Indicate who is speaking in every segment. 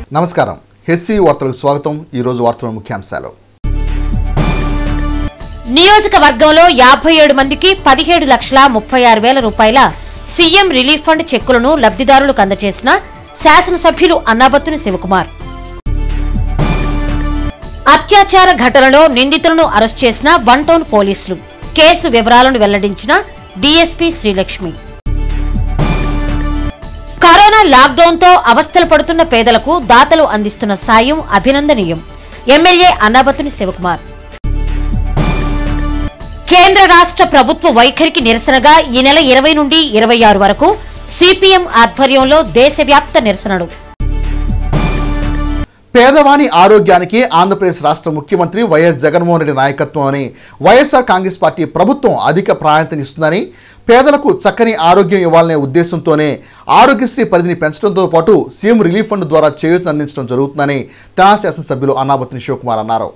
Speaker 1: నమస్కారం హెస్సీ వార్తలకు స్వాగతం ఈరోజు వార్తల ముఖ్యాంశాలు
Speaker 2: నియోజకవర్గంలో యాభై ఏడు మందికి పదిహేడు లక్షల ముప్పై ఆరు వేల రూపాయల సీఎం రిలీఫ్ ఫండ్ చెక్కులను లబ్ధిదారులకు అందజేసిన శాసనసభ్యులు అన్నాబత్తుని శివకుమార్ అత్యాచార ఘటనలో నిందితులను అరెస్ట్ చేసిన వన్ టౌన్ పోలీసులు కేసు వివరాలను వెల్లడించిన డీఎస్పీ శ్రీలక్ష్మి కరోనా లాక్డౌన్తో అవస్థలు పడుతున్న పేదలకు దాతలు అందిస్తున్న సాయం అభినందనీయం ఎమ్మెల్యే అన్నాబత్తుని శివకుమార్ కేంద్ర రాష్ట్ర ప్రభుత్వ వైఖరికి నిరసనగా ఈ నెల ఇరవై నుండి ఇరవై ఆరు వరకు సిపిఎం ఆధ్వర్యంలో దేశవ్యాప్త నిరసనలు
Speaker 1: పేదవాని ఆరోగ్యానికి ఆంధ్రప్రదేశ్ రాష్ట్ర ముఖ్యమంత్రి వైఎస్ జగన్మోహన్ రెడ్డి నాయకత్వంలోని వైఎస్ఆర్ కాంగ్రెస్ పార్టీ ప్రభుత్వం అధిక ప్రాధాన్యతనిస్తుందని పేదలకు చక్కని ఆరోగ్యం ఇవ్వాలనే ఉద్దేశంతోనే ఆరోగ్యశ్రీ పరిధిని పెంచడంతో పాటు సీఎం రిలీఫ్ ఫండ్ ద్వారా చేయూతను అందించడం జరుగుతుందని తెలంగాణ శాసనసభ్యులు అన్నాబత్తిని శివకుమార్ అన్నారు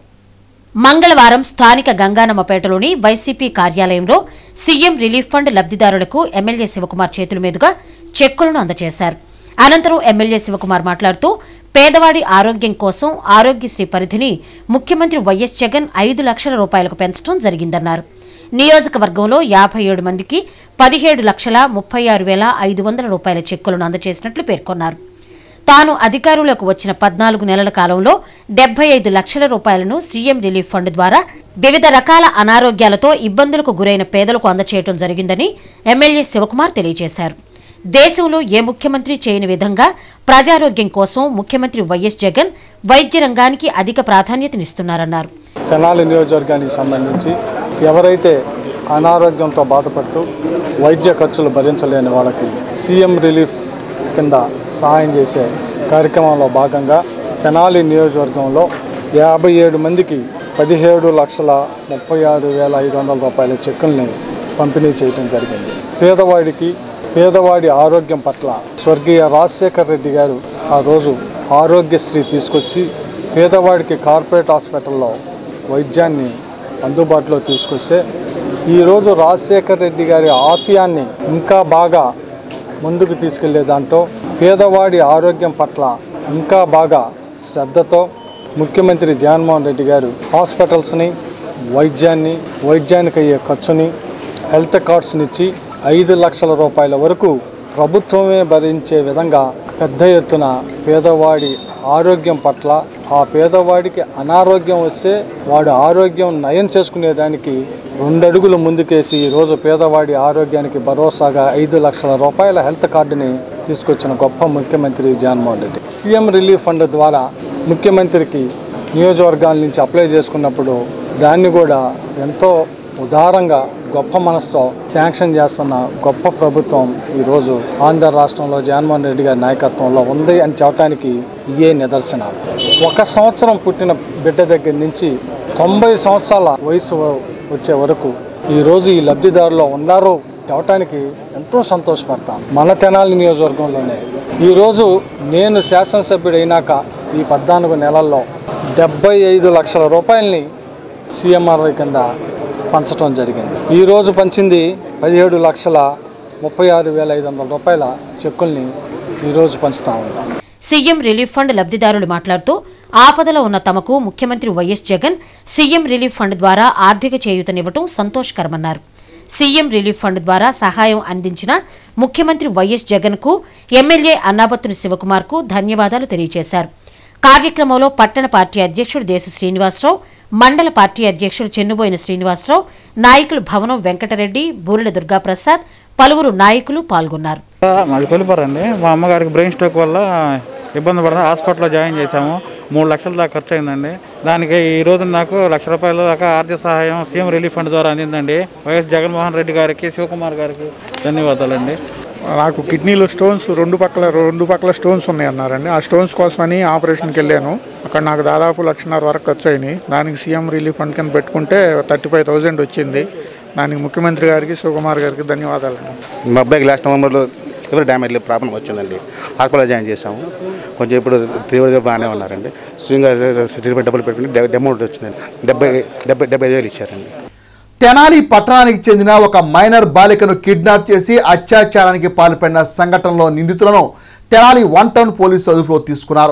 Speaker 2: మంగళవారం స్థానిక గంగానమ్మపేటలోని వైసీపీ కార్యాలయంలో సీఎం రిలీఫ్ ఫండ్ లబ్ధిదారులకు ఎమ్మెల్యే శివకుమార్ చేతుల మీదుగా చెక్కులను అందజేశారు అనంతరం ఎమ్మెల్యే శివకుమార్ మాట్లాడుతూ పేదవాడి ఆరోగ్యం కోసం ఆరోగ్యశ్రీ పరిధిని ముఖ్యమంత్రి వైఎస్ జగన్ ఐదు లక్షల రూపాయలకు పెంచడం జరిగిందన్నారు నియోజకవర్గంలో యాభై ఏడు మందికి పదిహేడు లక్షల ముప్పై ఆరు వేల ఐదు వందల రూపాయల చెక్కులను అందజేసినట్లు పేర్కొన్నారు తాను అధికారంలోకి వచ్చిన పద్నాలుగు నెలల కాలంలో డెబ్బై ఐదు లక్షల రూపాయలను సీఎం రిలీఫ్ ఫండ్ ద్వారా వివిధ రకాల అనారోగ్యాలతో ఇబ్బందులకు గురైన పేదలకు అందచేయడం జరిగిందని ఎమ్మెల్యే శివకుమార్ తెలియజేశారు దేశంలో ఏ ముఖ్యమంత్రి చేయని విధంగా ప్రజారోగ్యం కోసం ముఖ్యమంత్రి వైఎస్ జగన్ వైద్య రంగానికి అధిక ప్రాధాన్యతనిస్తున్నారన్నారు
Speaker 3: తెనాలి నియోజకవర్గానికి సంబంధించి ఎవరైతే అనారోగ్యంతో బాధపడుతూ వైద్య ఖర్చులు భరించలేని వాళ్ళకి సీఎం రిలీఫ్ కింద సహాయం చేసే కార్యక్రమంలో భాగంగా తెనాలి నియోజకవర్గంలో యాభై ఏడు మందికి పదిహేడు లక్షల ముప్పై ఆరు వేల ఐదు వందల రూపాయల చెక్కుల్ని పంపిణీ చేయడం జరిగింది పేదవాడికి పేదవాడి ఆరోగ్యం పట్ల స్వర్గీయ రాజశేఖర్ రెడ్డి గారు ఆ రోజు ఆరోగ్యశ్రీ తీసుకొచ్చి పేదవాడికి కార్పొరేట్ హాస్పిటల్లో వైద్యాన్ని అందుబాటులో తీసుకొస్తే ఈరోజు రాజశేఖర్ రెడ్డి గారి ఆశయాన్ని ఇంకా బాగా ముందుకు తీసుకెళ్లే దాంట్లో పేదవాడి ఆరోగ్యం పట్ల ఇంకా బాగా శ్రద్ధతో ముఖ్యమంత్రి జగన్మోహన్ రెడ్డి గారు హాస్పిటల్స్ని వైద్యాన్ని వైద్యానికి అయ్యే ఖర్చుని హెల్త్ కార్డ్స్ని ఇచ్చి ఐదు లక్షల రూపాయల వరకు ప్రభుత్వమే భరించే విధంగా పెద్ద ఎత్తున పేదవాడి ఆరోగ్యం పట్ల ఆ పేదవాడికి అనారోగ్యం వస్తే వాడు ఆరోగ్యం నయం చేసుకునేదానికి రెండు అడుగులు ముందుకేసి ఈరోజు పేదవాడి ఆరోగ్యానికి భరోసాగా ఐదు లక్షల రూపాయల హెల్త్ కార్డుని తీసుకొచ్చిన గొప్ప ముఖ్యమంత్రి Jaganmohan Reddy CM relief fund ద్వారా ముఖ్యమంత్రికి నియోజకవర్గాల నుంచి అప్లై చేసుకున్నప్పుడు దాన్ని కూడా ఎంతో ఉదారంగా గొప్ప మనసుతో శాంక్షన్ చేస్తున్న గొప్ప ప్రభుత్వం ఈరోజు ఆంధ్ర రాష్ట్రంలో జగన్మోహన్ రెడ్డి గారి నాయకత్వంలో ఉంది అని చెప్పడానికి ఇయే నిదర్శనాలు ఒక సంవత్సరం పుట్టిన బిడ్డ దగ్గర నుంచి తొంభై సంవత్సరాల వయసు వచ్చే వరకు ఈరోజు ఈ లబ్ధిదారులో ఉన్నారు చెప్పటానికి ఎంతో సంతోషపడతాం మన తెనాలి నియోజకవర్గంలోనే ఈరోజు నేను శాసనసభ్యుడు అయినాక ఈ పద్నాలుగు నెలల్లో డెబ్బై ఐదు లక్షల రూపాయలని సీఎంఆర్వై కింద పంచడం జరిగింది ఈరోజు పంచింది పదిహేడు లక్షల ముప్పై ఆరు వేల ఐదు వందల రూపాయల చెక్కుల్ని ఈరోజు పంచుతా ఉన్నాం
Speaker 2: సీఎం రిలీఫ్ ఫండ్ లబ్ధిదారులు మాట్లాడుతూ ఆపదలో ఉన్న తమకు ముఖ్యమంత్రి YS Jagan CM relief fund ద్వారా ఆర్థిక చేయూతనివ్వటం సంతోషకరమన్నారు సీఎం రిలీఫ్ ఫండ్ ద్వారా సహాయం అందించిన ముఖ్యమంత్రి వైఎస్ జగన్ కు ఎమ్మెల్యే అన్నాబత్తుని శివకుమార్ కు ధన్యవాదాలు తెలియజేశారు కార్యక్రమంలో పట్టణ పార్టీ అధ్యక్షుడు దేశ శ్రీనివాసరావు మండల పార్టీ అధ్యక్షుడు చెన్నుబోయిన శ్రీనివాసరావు నాయకులు భవనం వెంకటరెడ్డి బూరెల దుర్గాప్రసాద్ పలువురు నాయకులు పాల్గొన్నారు
Speaker 4: మాది కొలిపారండి మా అమ్మగారికి బ్రెయిన్ స్ట్రోక్ వల్ల ఇబ్బంది పడుతుంది హాస్పిటల్లో జాయిన్ చేశాము మూడు లక్షల దాకా ఖర్చు అయిందండి దానికి ఈ రోజు నాకు లక్ష రూపాయల దాకా ఆర్థిక సహాయం సీఎం రిలీఫ్ ఫండ్ ద్వారా అందిందండి వైఎస్ జగన్మోహన్ రెడ్డి గారికి శివకుమార్ గారికి ధన్యవాదాలండి
Speaker 5: నాకు కిడ్నీలో స్టోన్స్ రెండు పక్కల రెండు పక్కల స్టోన్స్ ఉన్నాయి అన్నారండి ఆ స్టోన్స్ కోసమని ఆపరేషన్కి వెళ్ళాను అక్కడ నాకు దాదాపు లక్షన్నర వరకు ఖర్చు అయినాయి దానికి సీఎం రిలీఫ్ ఫండ్ కింద పెట్టుకుంటే థర్టీ ఫైవ్ థౌజండ్ వచ్చింది దానికి ముఖ్యమంత్రి గారికి శివకుమార్ గారికి ధన్యవాదాలు
Speaker 6: మా అబ్బాయికి లాస్ట్ నవంబర్లో లివర్ డ్యామేజ్ ప్రాబ్లం వచ్చిందండి హాస్పిటల్ జాయిన్ చేసాము కొంచెం ఇప్పుడు తీవ్రంగా బాగానే ఉన్నారండి స్వింగ్ ట్రీట్మెంట్ డబ్బులు పెట్టుకుని డె- అమౌంట్ వచ్చిందండి డెబ్బై డెబ్బై డెబ్బై ఐదు వేలు ఇచ్చారండి
Speaker 1: తెనాలి పట్టణానికి చెందిన ఒక మైనర్ బాలికను కిడ్నాప్ చేసి అత్యాచారానికి పాల్పడిన సంఘటనలో నిందితులను తెనాలి వన్ టౌన్ పోలీసులు అదుపులో తీసుకున్నారు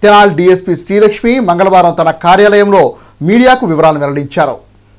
Speaker 1: తెనాలి డీఎస్పీ శ్రీలక్ష్మి మంగళవారం తన కార్యాలయంలో మీడియాకు వివరాలను వెల్లడించారు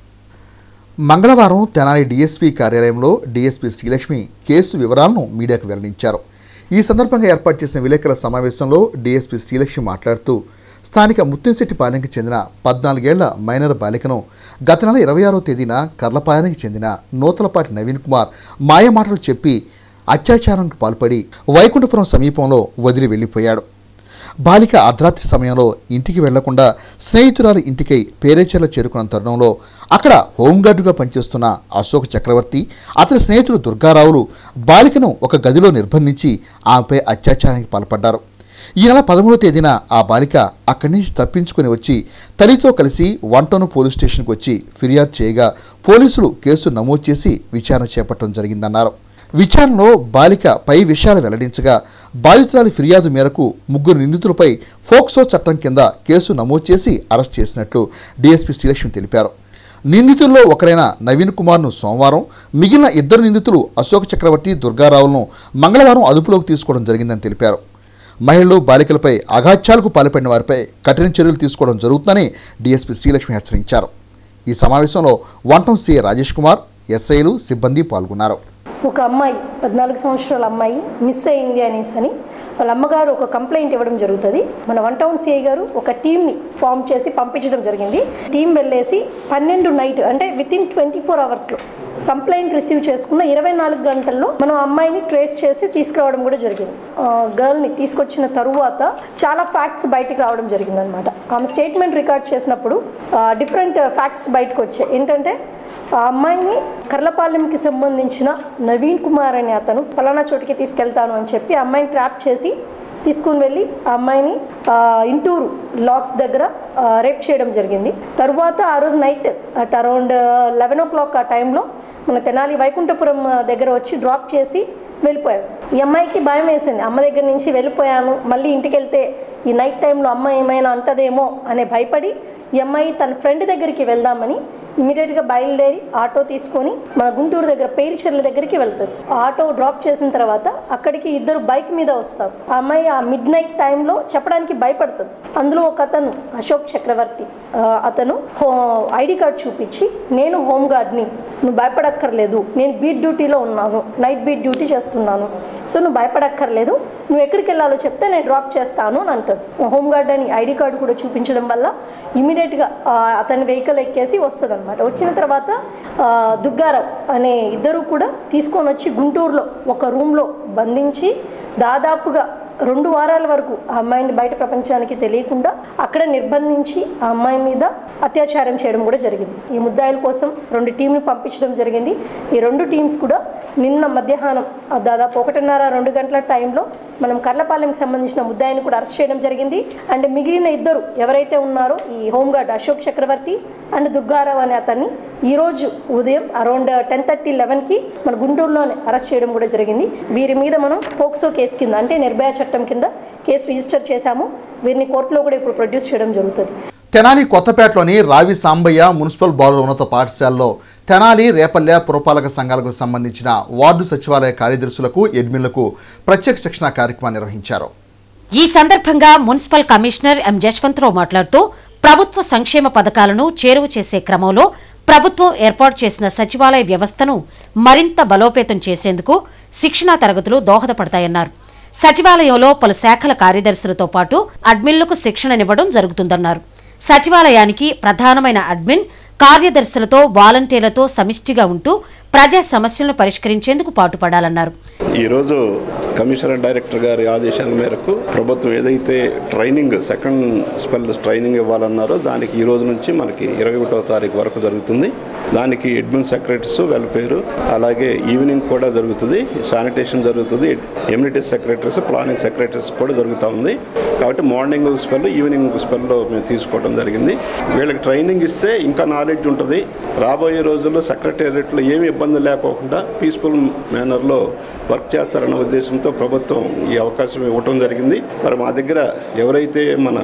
Speaker 1: మంగళవారం తెనాలి డీఎస్పీ కార్యాలయంలో డీఎస్పీ శ్రీలక్ష్మి కేసు వివరాలను మీడియాకు వెల్లడించారు ఈ సందర్భంగా ఏర్పాటు చేసిన విలేకరుల సమావేశంలో డీఎస్పీ శ్రీలక్ష్మి మాట్లాడుతూ స్థానిక ముత్తంశెట్టిపాలెంకి చెందిన పద్నాలుగేళ్ల మైనర్ బాలికను గత నెల ఇరవై ఆరో తేదీన కర్లపాలెంకి చెందిన నూతలపాటి నవీన్ కుమార్ మాయమాటలు చెప్పి అత్యాచారానికి పాల్పడి వైకుంఠపురం సమీపంలో వదిలి వెళ్ళిపోయాడు బాలిక అర్ధరాత్రి సమయంలో ఇంటికి వెళ్లకుండా స్నేహితురాలి ఇంటికై పేరేచర్ల చేరుకున్న తరుణంలో అక్కడ హోంగార్డుగా పనిచేస్తున్న అశోక్ చక్రవర్తి అతని స్నేహితుడు దుర్గారావులు బాలికను ఒక గదిలో నిర్బంధించి ఆమెపై అత్యాచారానికి పాల్పడ్డారు ఈ నెల పదమూడవ తేదీన ఆ బాలిక అక్కడి నుంచి తప్పించుకుని వచ్చి తల్లితో కలిసి వంటను పోలీస్ స్టేషన్కి వచ్చి ఫిర్యాదు చేయగా పోలీసులు కేసు నమోదు చేసి విచారణ చేపట్టడం జరిగిందన్నారు విచారణలో బాలిక పై విషయాలు వెల్లడించగా బాధితురాలి ఫిర్యాదు మేరకు ముగ్గురు నిందితులపై ఫోక్సో చట్టం కింద కేసు నమోదు చేసి అరెస్ట్ చేసినట్లు డీఎస్పీ శ్రీలక్ష్మి తెలిపారు నిందితుల్లో ఒకరైన నవీన్ కుమార్ను సోమవారం మిగిలిన ఇద్దరు నిందితులు అశోక్ చక్రవర్తి దుర్గారావులను మంగళవారం అదుపులోకి తీసుకోవడం జరిగిందని తెలిపారు మహిళలు బాలికలపై అఘాత్యాలకు పాల్పడిన వారిపై కఠిన చర్యలు తీసుకోవడం జరుగుతుందని డీఎస్పీ శ్రీలక్ష్మి హెచ్చరించారు ఈ సమావేశంలో వంటం సీఏ రాజేష్ కుమార్ ఎస్ఐలు సిబ్బంది పాల్గొన్నారు
Speaker 7: ఒక అమ్మాయి పద్నాలుగు సంవత్సరాల అమ్మాయి మిస్ అయింది అనేసి అని వాళ్ళ అమ్మగారు ఒక కంప్లైంట్ ఇవ్వడం జరుగుతుంది మన వన్ టౌన్ సిఐ గారు ఒక టీంని ఫామ్ చేసి పంపించడం జరిగింది టీం వెళ్ళేసి పన్నెండు నైట్ అంటే విత్ ఇన్ ట్వంటీ ఫోర్ అవర్స్లో కంప్లైంట్ రిసీవ్ చేసుకున్న ఇరవై నాలుగు గంటల్లో మనం ఆ అమ్మాయిని ట్రేస్ చేసి తీసుకురావడం కూడా జరిగింది ఆ, గర్ల్ని తీసుకొచ్చిన తరువాత చాలా ఫ్యాక్ట్స్ బయటికి రావడం జరిగింది అనమాట ఆమె స్టేట్మెంట్ రికార్డ్ చేసినప్పుడు డిఫరెంట్ ఫ్యాక్ట్స్ బయటకు వచ్చాయి ఏంటంటే ఆ అమ్మాయిని కర్లపాలెంకి సంబంధించిన నవీన్ కుమార్ అనే అతను పలానా చోటికి తీసుకెళ్తాను అని చెప్పి ఆ అమ్మాయిని ట్రాప్ చేసి తీసుకుని వెళ్ళి ఆ అమ్మాయిని ఆ, ఇంటూరు లాక్స్ దగ్గర ఆ, రేప్ చేయడం జరిగింది తరువాత ఆ రోజు night at around eleven o'clock ఆ టైంలో మన తెనాలి వైకుంఠపురం ఆ, దగ్గర వచ్చి డ్రాప్ చేసి వెళ్ళిపోయాడు ఈ అమ్మాయికి భయం వేసింది అమ్మ దగ్గర నుంచి వెళ్ళిపోయాను మళ్ళీ ఇంటికి వెళ్తే ఈ నైట్ టైంలో అమ్మ ఏమైనా అంతదేమో అనే భయపడి ఈ అమ్మాయి తన ఫ్రెండ్ దగ్గరికి వెళ్దామని ఇమీడియట్గా బయలుదేరి ఆటో తీసుకొని మన గుంటూరు దగ్గర పేరుచెర్ల దగ్గరికి వెళ్తారు ఆ ఆటో డ్రాప్ చేసిన తర్వాత అక్కడికి ఇద్దరు బైక్ మీద వస్తారు ఆ అమ్మాయి ఆ మిడ్ నైట్ టైంలో చెప్పడానికి భయపడుతుంది అందులో ఒక అతను అశోక్ చక్రవర్తి ఆ, అతను ఐడి కార్డ్ చూపించి నేను హోమ్ గార్డ్ని నువ్వు భయపడక్కర్లేదు నేను బీట్ డ్యూటీలో ఉన్నాను నైట్ బీట్ డ్యూటీ చేస్తున్నాను సో నువ్వు భయపడక్కర్లేదు నువ్వు ఎక్కడికి వెళ్ళాలో చెప్తే నేను డ్రాప్ చేస్తాను అని అంటాడు హోమ్ గార్డ్ అని ఐడి కార్డు కూడా చూపించడం వల్ల ఇమీడియట్గా అతని వెహికల్ ఎక్కేసి వస్తుంది అనమాట వచ్చిన తర్వాత ఆ, దుగ్గారావు అనే ఇద్దరు కూడా తీసుకొని వచ్చి గుంటూరులో ఒక రూమ్లో బంధించి దాదాపుగా రెండు వారాల వరకు ఆ అమ్మాయిని బయట ప్రపంచానికి తెలియకుండా అక్కడ నిర్బంధించి ఆ అమ్మాయి మీద అత్యాచారం చేయడం కూడా జరిగింది ఈ ముద్దాయిల కోసం రెండు టీంలు పంపించడం జరిగింది ఈ రెండు టీమ్స్ కూడా నిన్న మధ్యాహ్నం ఆ దాదాపు ఒకటిన్నర రెండు గంటల టైంలో మనం కర్లపాలెంకి సంబంధించిన ముద్దాయిని కూడా అరెస్ట్ చేయడం జరిగింది అండ్ మిగిలిన ఇద్దరు ఎవరైతే ఉన్నారో ఈ హోంగార్డ్ అశోక్ చక్రవర్తి అండ్ దుగ్గారావు అనే అతన్ని ఈరోజు ఉదయం అరౌండ్ టెన్ థర్టీ లెవెన్కి మన గుంటూరులోనే అరెస్ట్ చేయడం కూడా జరిగింది వీరి మీద మనం పోక్సో కేసు కింద అంటే నిర్భయ చట్టం కింద కేసు రిజిస్టర్ చేశాము వీరిని కోర్టులో కూడా ఇప్పుడు ప్రొడ్యూస్ చేయడం జరుగుతుంది
Speaker 1: తెనాలి కొత్తపేటలోని రావి సాంబయ్య మున్సిపల్ బాలుర ఉన్నత పాఠశాలలో తెనాలి రేపల్లె పురపాలక సంఘాలకు సంబంధించిన వార్డు సచివాలయ కార్యదర్శులకు అడ్మిన్లకు ప్రత్యేక శిక్షణ కార్యక్రమాన్ని నిర్వహించారు
Speaker 2: ఈ సందర్భంగా మున్సిపల్ కమిషనర్ ఎం జశ్వంతరావు మాట్లాడుతూ ప్రభుత్వ సంక్షేమ పథకాలను చేరువ చేసే క్రమంలో ప్రభుత్వం ఏర్పాటు చేసిన సచివాలయ వ్యవస్థను మరింత బలోపేతం చేసేందుకు శిక్షణా తరగతులు దోహదపడతాయన్నారు సచివాలయంలో పలు శాఖల కార్యదర్శులతో పాటు అడ్మిన్లకు శిక్షణనివ్వడం జరుగుతుందన్నారు సచివాలయానికి ప్రధానమైన అడ్మిన్ కార్యదర్శులతో వాలంటీర్లతో సమిష్టిగా ఉంటూ ప్రజా సమస్యలను పరిష్కరించేందుకు పాటుపడాలన్నారు
Speaker 8: ఈరోజు కమిషనర్ డైరెక్టర్ గారి ఆదేశాల మేరకు ప్రభుత్వం ఏదైతే ట్రైనింగ్ సెకండ్ స్పెల్ ట్రైనింగ్ ఇవ్వాలన్నారో దానికి ఈ రోజు నుంచి మనకి ఇరవై ఒకటో తారీఖు వరకు జరుగుతుంది దానికి అడ్మిన్ సెక్రటరీస్ వెల్ఫేర్ అలాగే ఈవినింగ్ కూడా జరుగుతుంది శానిటేషన్ జరుగుతుంది ఎమ్యూనిటీ సెక్రటరీస్ ప్లానింగ్ సెక్రటరీస్ కూడా జరుగుతూ ఉంది కాబట్టి మార్నింగ్ స్పెల్ ఈవినింగ్ స్పెల్లో మేము తీసుకోవడం జరిగింది వీళ్ళకి ట్రైనింగ్ ఇస్తే ఇంకా నాలెడ్జ్ ఉంటుంది రాబోయే రోజుల్లో సెక్రటేరియట్లో ఏమి ఇబ్బంది లేకోకుండా పీస్ఫుల్ మేనర్లో వర్క్ చేస్తారన్న ఉద్దేశంతో ప్రభుత్వం ఈ అవకాశం ఇవ్వటం జరిగింది మరి మా దగ్గర ఎవరైతే మన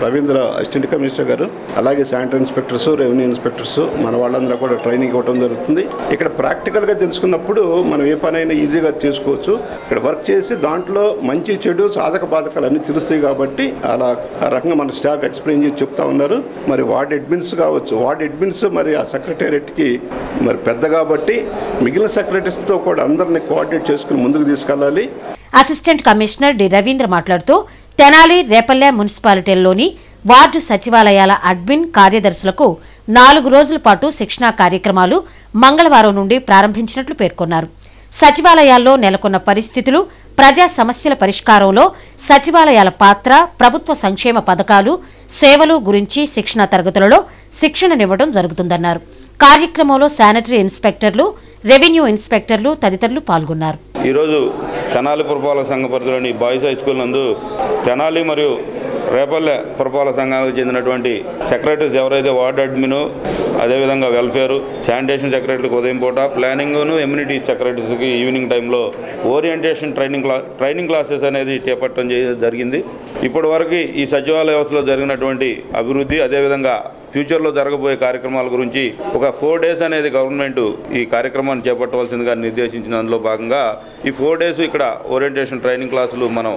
Speaker 8: రవీంద్ర అసిస్టెంట్ కమిషనర్ గారు అలాగే శానిటరీ ఇన్స్పెక్టర్స్ రెవెన్యూ ఇన్స్పెక్టర్స్ మన వాళ్ళందరూ కూడా ట్రైనింగ్ ఇవ్వడం జరుగుతుంది ఇక్కడ ప్రాక్టికల్గా తెలుసుకున్నప్పుడు మనం ఏ పనైనా ఈజీగా చేసుకోవచ్చు ఇక్కడ వర్క్ చేసి దాంట్లో మంచి చెడు సాధక బాధకాలు అన్నీ తెలుస్తాయి కాబట్టి అలా ఆ రకంగా మన స్టాఫ్ ఎక్స్ప్లెయిన్ చేసి చెప్తా ఉన్నారు మరి వార్డ్ అడ్మిన్స్ కావచ్చు వార్డ్ అడ్మిన్స్ మరి ఆ సెక్రటేరియట్కి మరి పెద్ద కాబట్టి మిగిలిన సెక్రటరీస్తో కూడా అందరిని కోఆర్డినేట్ చేసుకుని ముందుకు తీసుకెళ్ళాలి
Speaker 2: అసిస్టెంట్ కమిషనర్ డి రవీంద్ర మాట్లాడుతూ తెనాలి రేపల్లె మున్సిపాలిటీల్లోని వార్డు సచివాలయాల అడ్మిన్ కార్యదర్శులకు నాలుగు రోజుల పాటు శిక్షణా కార్యక్రమాలు మంగళవారం నుండి ప్రారంభించినట్లు పేర్కొన్నారు సచివాలయాల్లో నెలకొన్న పరిస్థితులు ప్రజా సమస్యల పరిష్కారంలో సచివాలయాల పాత్ర ప్రభుత్వ సంక్షేమ పథకాలు సేవలు గురించి శిక్షణా తరగతులలో శిక్షణనివ్వడం జరుగుతుందన్నారు కార్యక్రమంలో శానిటరీ ఇన్స్పెక్టర్లు రెవెన్యూ ఇన్స్పెక్టర్లు తదితరులు పాల్గొన్నారు
Speaker 9: ఈరోజు తెనాలి పురపాలక సంఘ పరిధిలోని బాయ్స్ హై స్కూల్ నందు తెనాలి మరియు రేపల్లె పురపాలక సంఘానికి చెందినటువంటి సెక్రటరీస్ ఎవరైతే వార్డ్ అడ్మిన్ అదేవిధంగా వెల్ఫేర్ శానిటేషన్ సెక్రటరీకి ఉదయం పూట ప్లానింగ్ను ఎమ్యూనిటీ సెక్రటరీస్కి ఈవినింగ్ టైంలో ఓరియంటేషన్ ట్రైనింగ్ క్లా ట్రైనింగ్ క్లాసెస్ అనేది చేపట్టడం చే- జరిగింది ఇప్పటి వరకు ఈ సచివాలయ వ్యవస్థలో జరిగినటువంటి అభివృద్ధి అదేవిధంగా ఫ్యూచర్లో జరగబోయే కార్యక్రమాల గురించి ఒక ఫోర్ డేస్ అనేది గవర్నమెంట్ ఈ కార్యక్రమాన్ని చేపట్టవలసిందిగా నిర్దేశించిన దానిలో భాగంగా ఈ ఫోర్ డేస్ ఇక్కడ ఓరియంటేషన్ ట్రైనింగ్ క్లాసులు మనం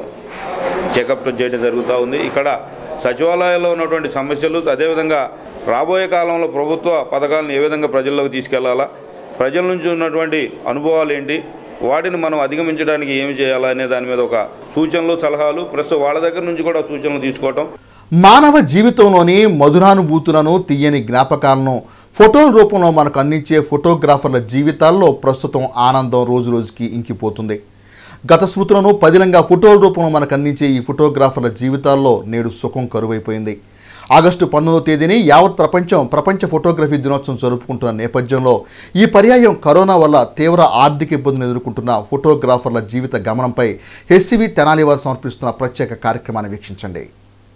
Speaker 9: చెకప్ చేయడం జరుగుతూ ఉంది ఇక్కడ సచివాలయాల్లో ఉన్నటువంటి సమస్యలు అదేవిధంగా రాబోయే కాలంలో ప్రభుత్వ పథకాలను ఏ విధంగా ప్రజల్లోకి తీసుకెళ్లాలా ప్రజల నుంచి ఉన్నటువంటి అనుభవాలు ఏంటి వాటిని మనం అధిగమించడానికి ఏమి చేయాలా అనే దాని మీద ఒక సూచనలు సలహాలు ప్లస్ వాళ్ళ దగ్గర నుంచి కూడా సూచనలు తీసుకోవటం
Speaker 1: మానవ జీవితంలోని మధురానుభూతులను తీయని జ్ఞాపకాలను ఫోటోల రూపంలో మనకు అందించే ఫోటోగ్రాఫర్ల జీవితాల్లో ప్రస్తుతం ఆనందం రోజు రోజుకి ఇంకిపోతుంది గత స్మృతులను పదిలంగా ఫోటోల రూపంలో మనకు అందించే ఈ ఫోటోగ్రాఫర్ల జీవితాల్లో నేడు సుఖం కరువైపోయింది ఆగస్టు పంతొమ్మిదో తేదీని యావత్ ప్రపంచం ప్రపంచ ఫోటోగ్రఫీ దినోత్సవం జరుపుకుంటున్న నేపథ్యంలో ఈ పర్యాయం కరోనా వల్ల తీవ్ర ఆర్థిక ఇబ్బందులు ఎదుర్కొంటున్న ఫోటోగ్రాఫర్ల జీవిత గమనంపై హెచ్సివి తెనాలి వారు సమర్పిస్తున్న ప్రత్యేక కార్యక్రమాన్ని వీక్షించండి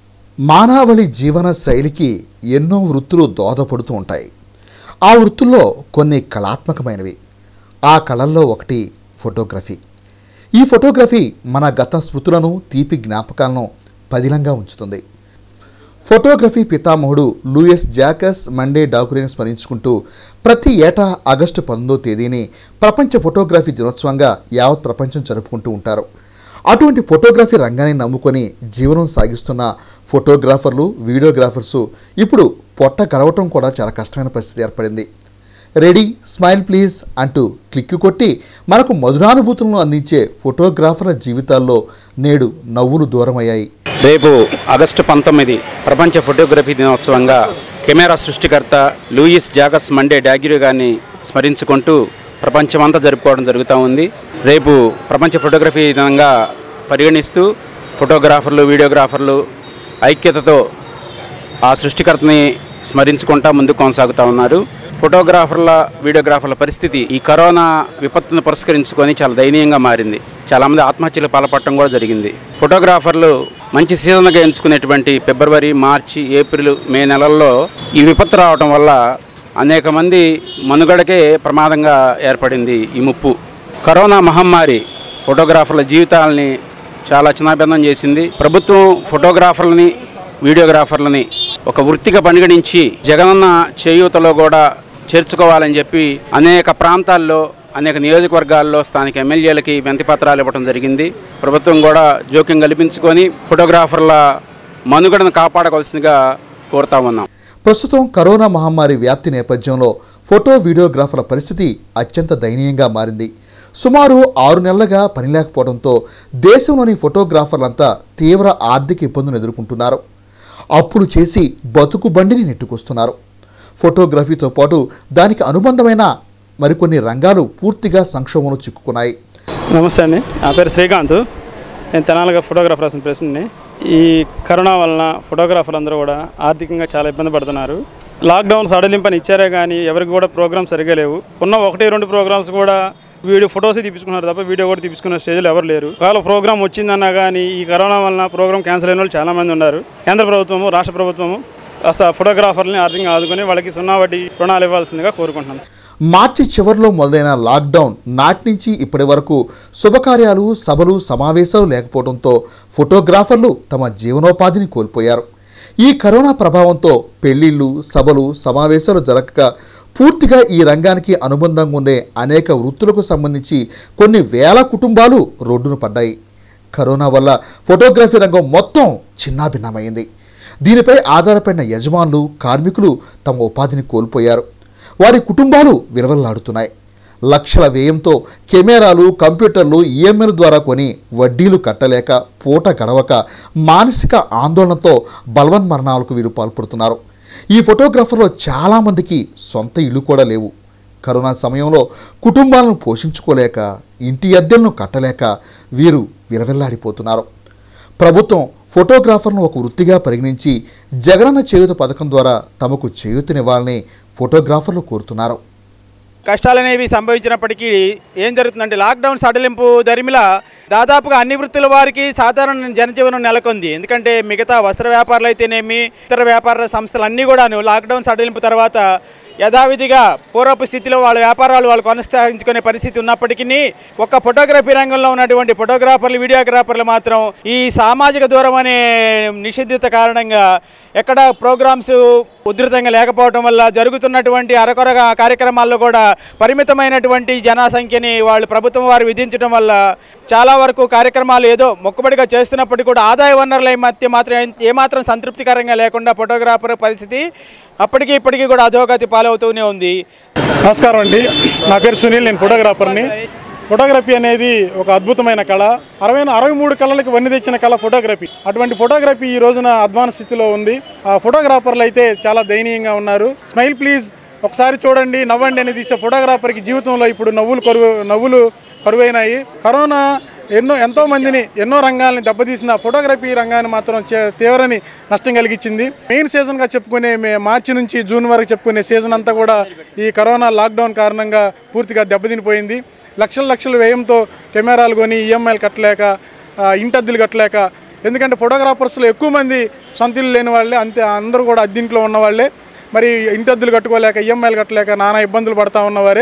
Speaker 1: మానవళి జీవన శైలికి ఎన్నో వృత్తులు దోహదపడుతూ ఉంటాయి ఆ వృత్తుల్లో కొన్ని కళాత్మకమైనవి ఆ కళల్లో ఒకటి ఫోటోగ్రఫీ ఈ ఫోటోగ్రఫీ మన గత స్మృతులను తీపి జ్ఞాపకాలను పదిలంగా ఉంచుతుంది ఫోటోగ్రఫీ పితామహుడు లూయస్ జాకస్ మండే డాకురేని స్మరించుకుంటూ ప్రతి ఏటా ఆగస్టు పంతొమ్మిదో తేదీని ప్రపంచ ఫోటోగ్రఫీ దినోత్సవంగా యావత్ ప్రపంచం జరుపుకుంటూ ఉంటారు అటువంటి ఫోటోగ్రఫీ రంగాన్ని నమ్ముకొని జీవనం సాగిస్తున్న ఫోటోగ్రాఫర్లు వీడియోగ్రాఫర్సు ఇప్పుడు పొట్ట గడవటం కూడా చాలా కష్టమైన పరిస్థితి ఏర్పడింది రెడీ స్మైల్ ప్లీజ్ అంటూ క్లిక్ కొట్టి మనకు మధురానుభూతులను అందించే ఫోటోగ్రాఫర్ల జీవితాల్లో నేడు నవ్వులు దూరమయ్యాయి
Speaker 10: రేపు ఆగస్టు పంతొమ్మిది ప్రపంచ ఫోటోగ్రఫీ దినోత్సవంగా కెమెరా సృష్టికర్త లూయిస్ జాగస్ మండే డాగిరి గారిని స్మరించుకుంటూ ప్రపంచమంతా జరుపుకోవడం జరుగుతూ ఉంది రేపు ప్రపంచ ఫోటోగ్రఫీ దినంగా పరిగణిస్తూ ఫోటోగ్రాఫర్లు వీడియోగ్రాఫర్లు ఐక్యతతో ఆ సృష్టికర్తని స్మరించుకుంటా ముందుకు కొనసాగుతూ ఉన్నారు ఫోటోగ్రాఫర్ల వీడియోగ్రాఫర్ల పరిస్థితి ఈ కరోనా విపత్తును పురస్కరించుకొని చాలా దయనీయంగా మారింది చాలామంది ఆత్మహత్యలు పాల్పడటం కూడా జరిగింది ఫోటోగ్రాఫర్లు మంచి సీజన్గా ఎంచుకునేటువంటి ఫిబ్రవరి మార్చి ఏప్రిల్ మే నెలల్లో ఈ విపత్తు రావడం వల్ల అనేక మంది మనుగడకే ప్రమాదంగా ఏర్పడింది ఈ ముప్పు కరోనా మహమ్మారి ఫోటోగ్రాఫర్ల జీవితాలని చాలా చిన్నాభిన్నం చేసింది ప్రభుత్వం ఫోటోగ్రాఫర్లని వీడియోగ్రాఫర్లని ఒక వృత్తిగా పరిగణించి జగనన్న చేయూతలో కూడా చేర్చుకోవాలని చెప్పి అనేక ప్రాంతాల్లో అనేక నియోజకవర్గాల్లో స్థానిక ఎమ్మెల్యేలకి వినతి పత్రాలు ఇవ్వడం జరిగింది ప్రభుత్వం కూడా జోక్యం కల్పించుకొని ఫోటోగ్రాఫర్ల మనుగడను కాపాడవలసిందిగా కోరుతా ఉన్నాం
Speaker 1: ప్రస్తుతం కరోనా మహమ్మారి వ్యాప్తి నేపథ్యంలో ఫోటో వీడియోగ్రాఫర్ల పరిస్థితి అత్యంత దయనీయంగా మారింది సుమారు ఆరు నెలలుగా పని లేకపోవడంతో దేశంలోని ఫోటోగ్రాఫర్లంతా తీవ్ర ఆర్థిక ఇబ్బందులు ఎదుర్కొంటున్నారు అప్పులు చేసి బతుకు బండిని నెట్టుకొస్తున్నారు ఫోటోగ్రఫీతో పాటు దానికి అనుబంధమైన మరికొన్ని రంగాలు పూర్తిగా సంక్షోభంలో చిక్కుకున్నాయి
Speaker 11: నమస్తే అండి నా పేరు శ్రీకాంత్ నేను తెనాలిగా ఫోటోగ్రాఫర్ అసలు ప్రెసిడెంట్ని ఈ కరోనా వలన ఫోటోగ్రాఫర్లు అందరూ కూడా ఆర్థికంగా చాలా ఇబ్బంది పడుతున్నారు లాక్డౌన్ సడలింపని ఇచ్చారే కానీ ఎవరికి కూడా ప్రోగ్రామ్స్ సరిగా లేవు ఉన్న ఒకటి రెండు ప్రోగ్రామ్స్ కూడా వీడియో ఫొటోస్ తీసుకున్నారు తప్ప వీడియో కూడా తీసుకున్న స్టేజ్లో ఎవరు లేరు ఒకవేళ ప్రోగ్రామ్ వచ్చిందన్నా కానీ ఈ కరోనా వలన ప్రోగ్రామ్ క్యాన్సిల్ అయిన వాళ్ళు చాలామంది ఉన్నారు కేంద్ర ప్రభుత్వము రాష్ట్ర ప్రభుత్వము కాస్త ఫోటోగ్రాఫర్ని ఆర్థికంగా ఆదుకొని వాళ్ళకి సున్నా వడ్డీ రుణాలు ఇవ్వాల్సిందిగా కోరుకుంటున్నాను
Speaker 1: మార్చి చివరిలో మొదలైన లాక్డౌన్ నాటి నుంచి ఇప్పటి వరకు శుభకార్యాలు సభలు సమావేశాలు లేకపోవడంతో ఫోటోగ్రాఫర్లు తమ జీవనోపాధిని కోల్పోయారు ఈ కరోనా ప్రభావంతో పెళ్లిళ్ళు సభలు సమావేశాలు జరగక పూర్తిగా ఈ రంగానికి అనుబంధంగా ఉండే అనేక వృత్తులకు సంబంధించి కొన్ని వేల కుటుంబాలు రోడ్డున పడ్డాయి కరోనా వల్ల ఫోటోగ్రఫీ రంగం మొత్తం చిన్నాభిన్నమైంది దీనిపై ఆధారపడిన యజమానులు కార్మికులు తమ ఉపాధిని కోల్పోయారు వారి కుటుంబాలు విరవల్లాడుతున్నాయి లక్షల వ్యయంతో కెమెరాలు కంప్యూటర్లు ఈఎంఐల ద్వారా కొని వడ్డీలు కట్టలేక పూట గడవక మానసిక ఆందోళనతో బలవన్మరణాలకు వీరు పాల్పడుతున్నారు ఈ ఫోటోగ్రాఫర్లో చాలామందికి సొంత ఇల్లు కూడా లేవు కరోనా సమయంలో కుటుంబాలను పోషించుకోలేక ఇంటి అద్దెలను కట్టలేక వీరు విలవిల్లాడిపోతున్నారు ప్రభుత్వం ఫోటోగ్రాఫర్ను ఒక వృత్తిగా పరిగణించి జగనన్న చేయూత పథకం ద్వారా తమకు చేయూతనివ్వాలని ఫోటోగ్రాఫర్లు కోరుతున్నారు
Speaker 11: కష్టాలు అనేవి సంభవించినప్పటికీ ఏం జరుగుతుందంటే లాక్డౌన్ సడలింపు దరిమిల దాదాపుగా అన్ని వృత్తుల వారికి సాధారణ జనజీవనం నెలకొంది ఎందుకంటే మిగతా వస్త్ర వ్యాపారాలు అయితేనేమి ఇతర వ్యాపార సంస్థలు అన్నీ కూడాను లాక్డౌన్ సడలింపు తర్వాత యథావిధిగా పూర్వపు స్థితిలో వాళ్ళ వ్యాపారాలు వాళ్ళు కొనసాగించుకునే పరిస్థితి ఉన్నప్పటికీ ఒక్క ఫోటోగ్రఫీ రంగంలో ఉన్నటువంటి ఫోటోగ్రాఫర్లు వీడియోగ్రాఫర్లు మాత్రం ఈ సామాజిక దూరం అనే నిషిద్ధత కారణంగా ఎక్కడ ప్రోగ్రామ్స్ ఉధృతంగా లేకపోవడం వల్ల జరుగుతున్నటువంటి అరకొరగా కార్యక్రమాల్లో కూడా పరిమితమైనటువంటి జనసంఖ్యని వాళ్ళు ప్రభుత్వం వారు విధించడం వల్ల చాలా వరకు కార్యక్రమాలు ఏదో మొక్కుబడిగా చేస్తున్నప్పటికీ కూడా ఆదాయ వనరుల మధ్య మాత్రం ఏమాత్రం సంతృప్తికరంగా లేకుండా ఫోటోగ్రాఫర్ పరిస్థితి అప్పటికి ఇప్పటికీ కూడా అధోగతి పాలవుతూనే ఉంది
Speaker 5: నమస్కారం అండి నా పేరు సునీల్ నేను ఫోటోగ్రాఫర్ని ఫోటోగ్రఫీ అనేది ఒక అద్భుతమైన కళ అరవై అరవై మూడు కళలకు వన్ని తెచ్చిన కళ ఫోటోగ్రఫీ అటువంటి ఫోటోగ్రఫీ ఈ రోజున అడ్వాన్స్ స్థితిలో ఉంది ఆ ఫోటోగ్రాఫర్లు అయితే చాలా దయనీయంగా ఉన్నారు స్మైల్ ప్లీజ్ ఒకసారి చూడండి నవ్వండి అని తీసే ఫోటోగ్రాఫర్కి జీవితంలో ఇప్పుడు నవ్వులు కరువు నవ్వులు కరువైనాయి కరోనా ఎన్నో ఎంతో మందిని ఎన్నో రంగాల్ని దెబ్బతీసిన ఫోటోగ్రఫీ రంగాన్ని మాత్రం చే- తీవ్రని నష్టం కలిగించింది మెయిన్ సీజన్గా చెప్పుకునే మే మార్చి నుంచి జూన్ వరకు చెప్పుకునే సీజన్ అంతా కూడా ఈ కరోనా లాక్డౌన్ కారణంగా పూర్తిగా దెబ్బతినిపోయింది లక్షల లక్షల వ్యయంతో కెమెరాలు కొని ఈఎంఐలు కట్టలేక ఆ, ఇంటద్దెలు కట్టలేక ఎందుకంటే ఫోటోగ్రాఫర్స్లో ఎక్కువ మంది సొంత ఇల్లు లేని వాళ్ళే అంతే అందరూ కూడా అద్దెంట్లో ఉన్న వాళ్ళే మరి ఇంటద్దెలు కట్టుకోలేక ఈఎంఐలు కట్టలేక నానా ఇబ్బందులు పడతా ఉన్నవారే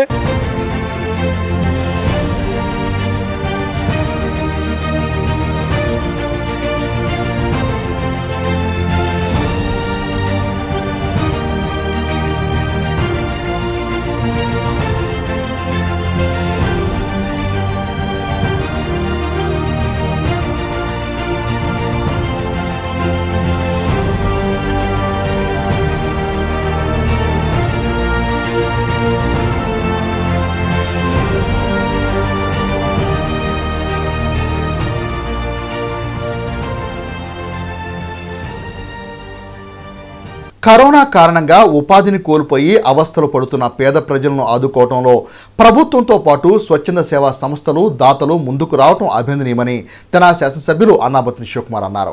Speaker 1: కరోనా కారణంగా ఉపాధిని కోల్పోయి అవస్థలు పడుతున్న పేద ప్రజలను ఆదుకోవడంలో ప్రభుత్వంతో పాటు స్వచ్ఛంద సేవా సంస్థలు దాతలు ముందుకు రావటం అభినందనీయమని తెనా శాసనసభ్యులు అన్నాబత్ని శివకుమార్ అన్నారు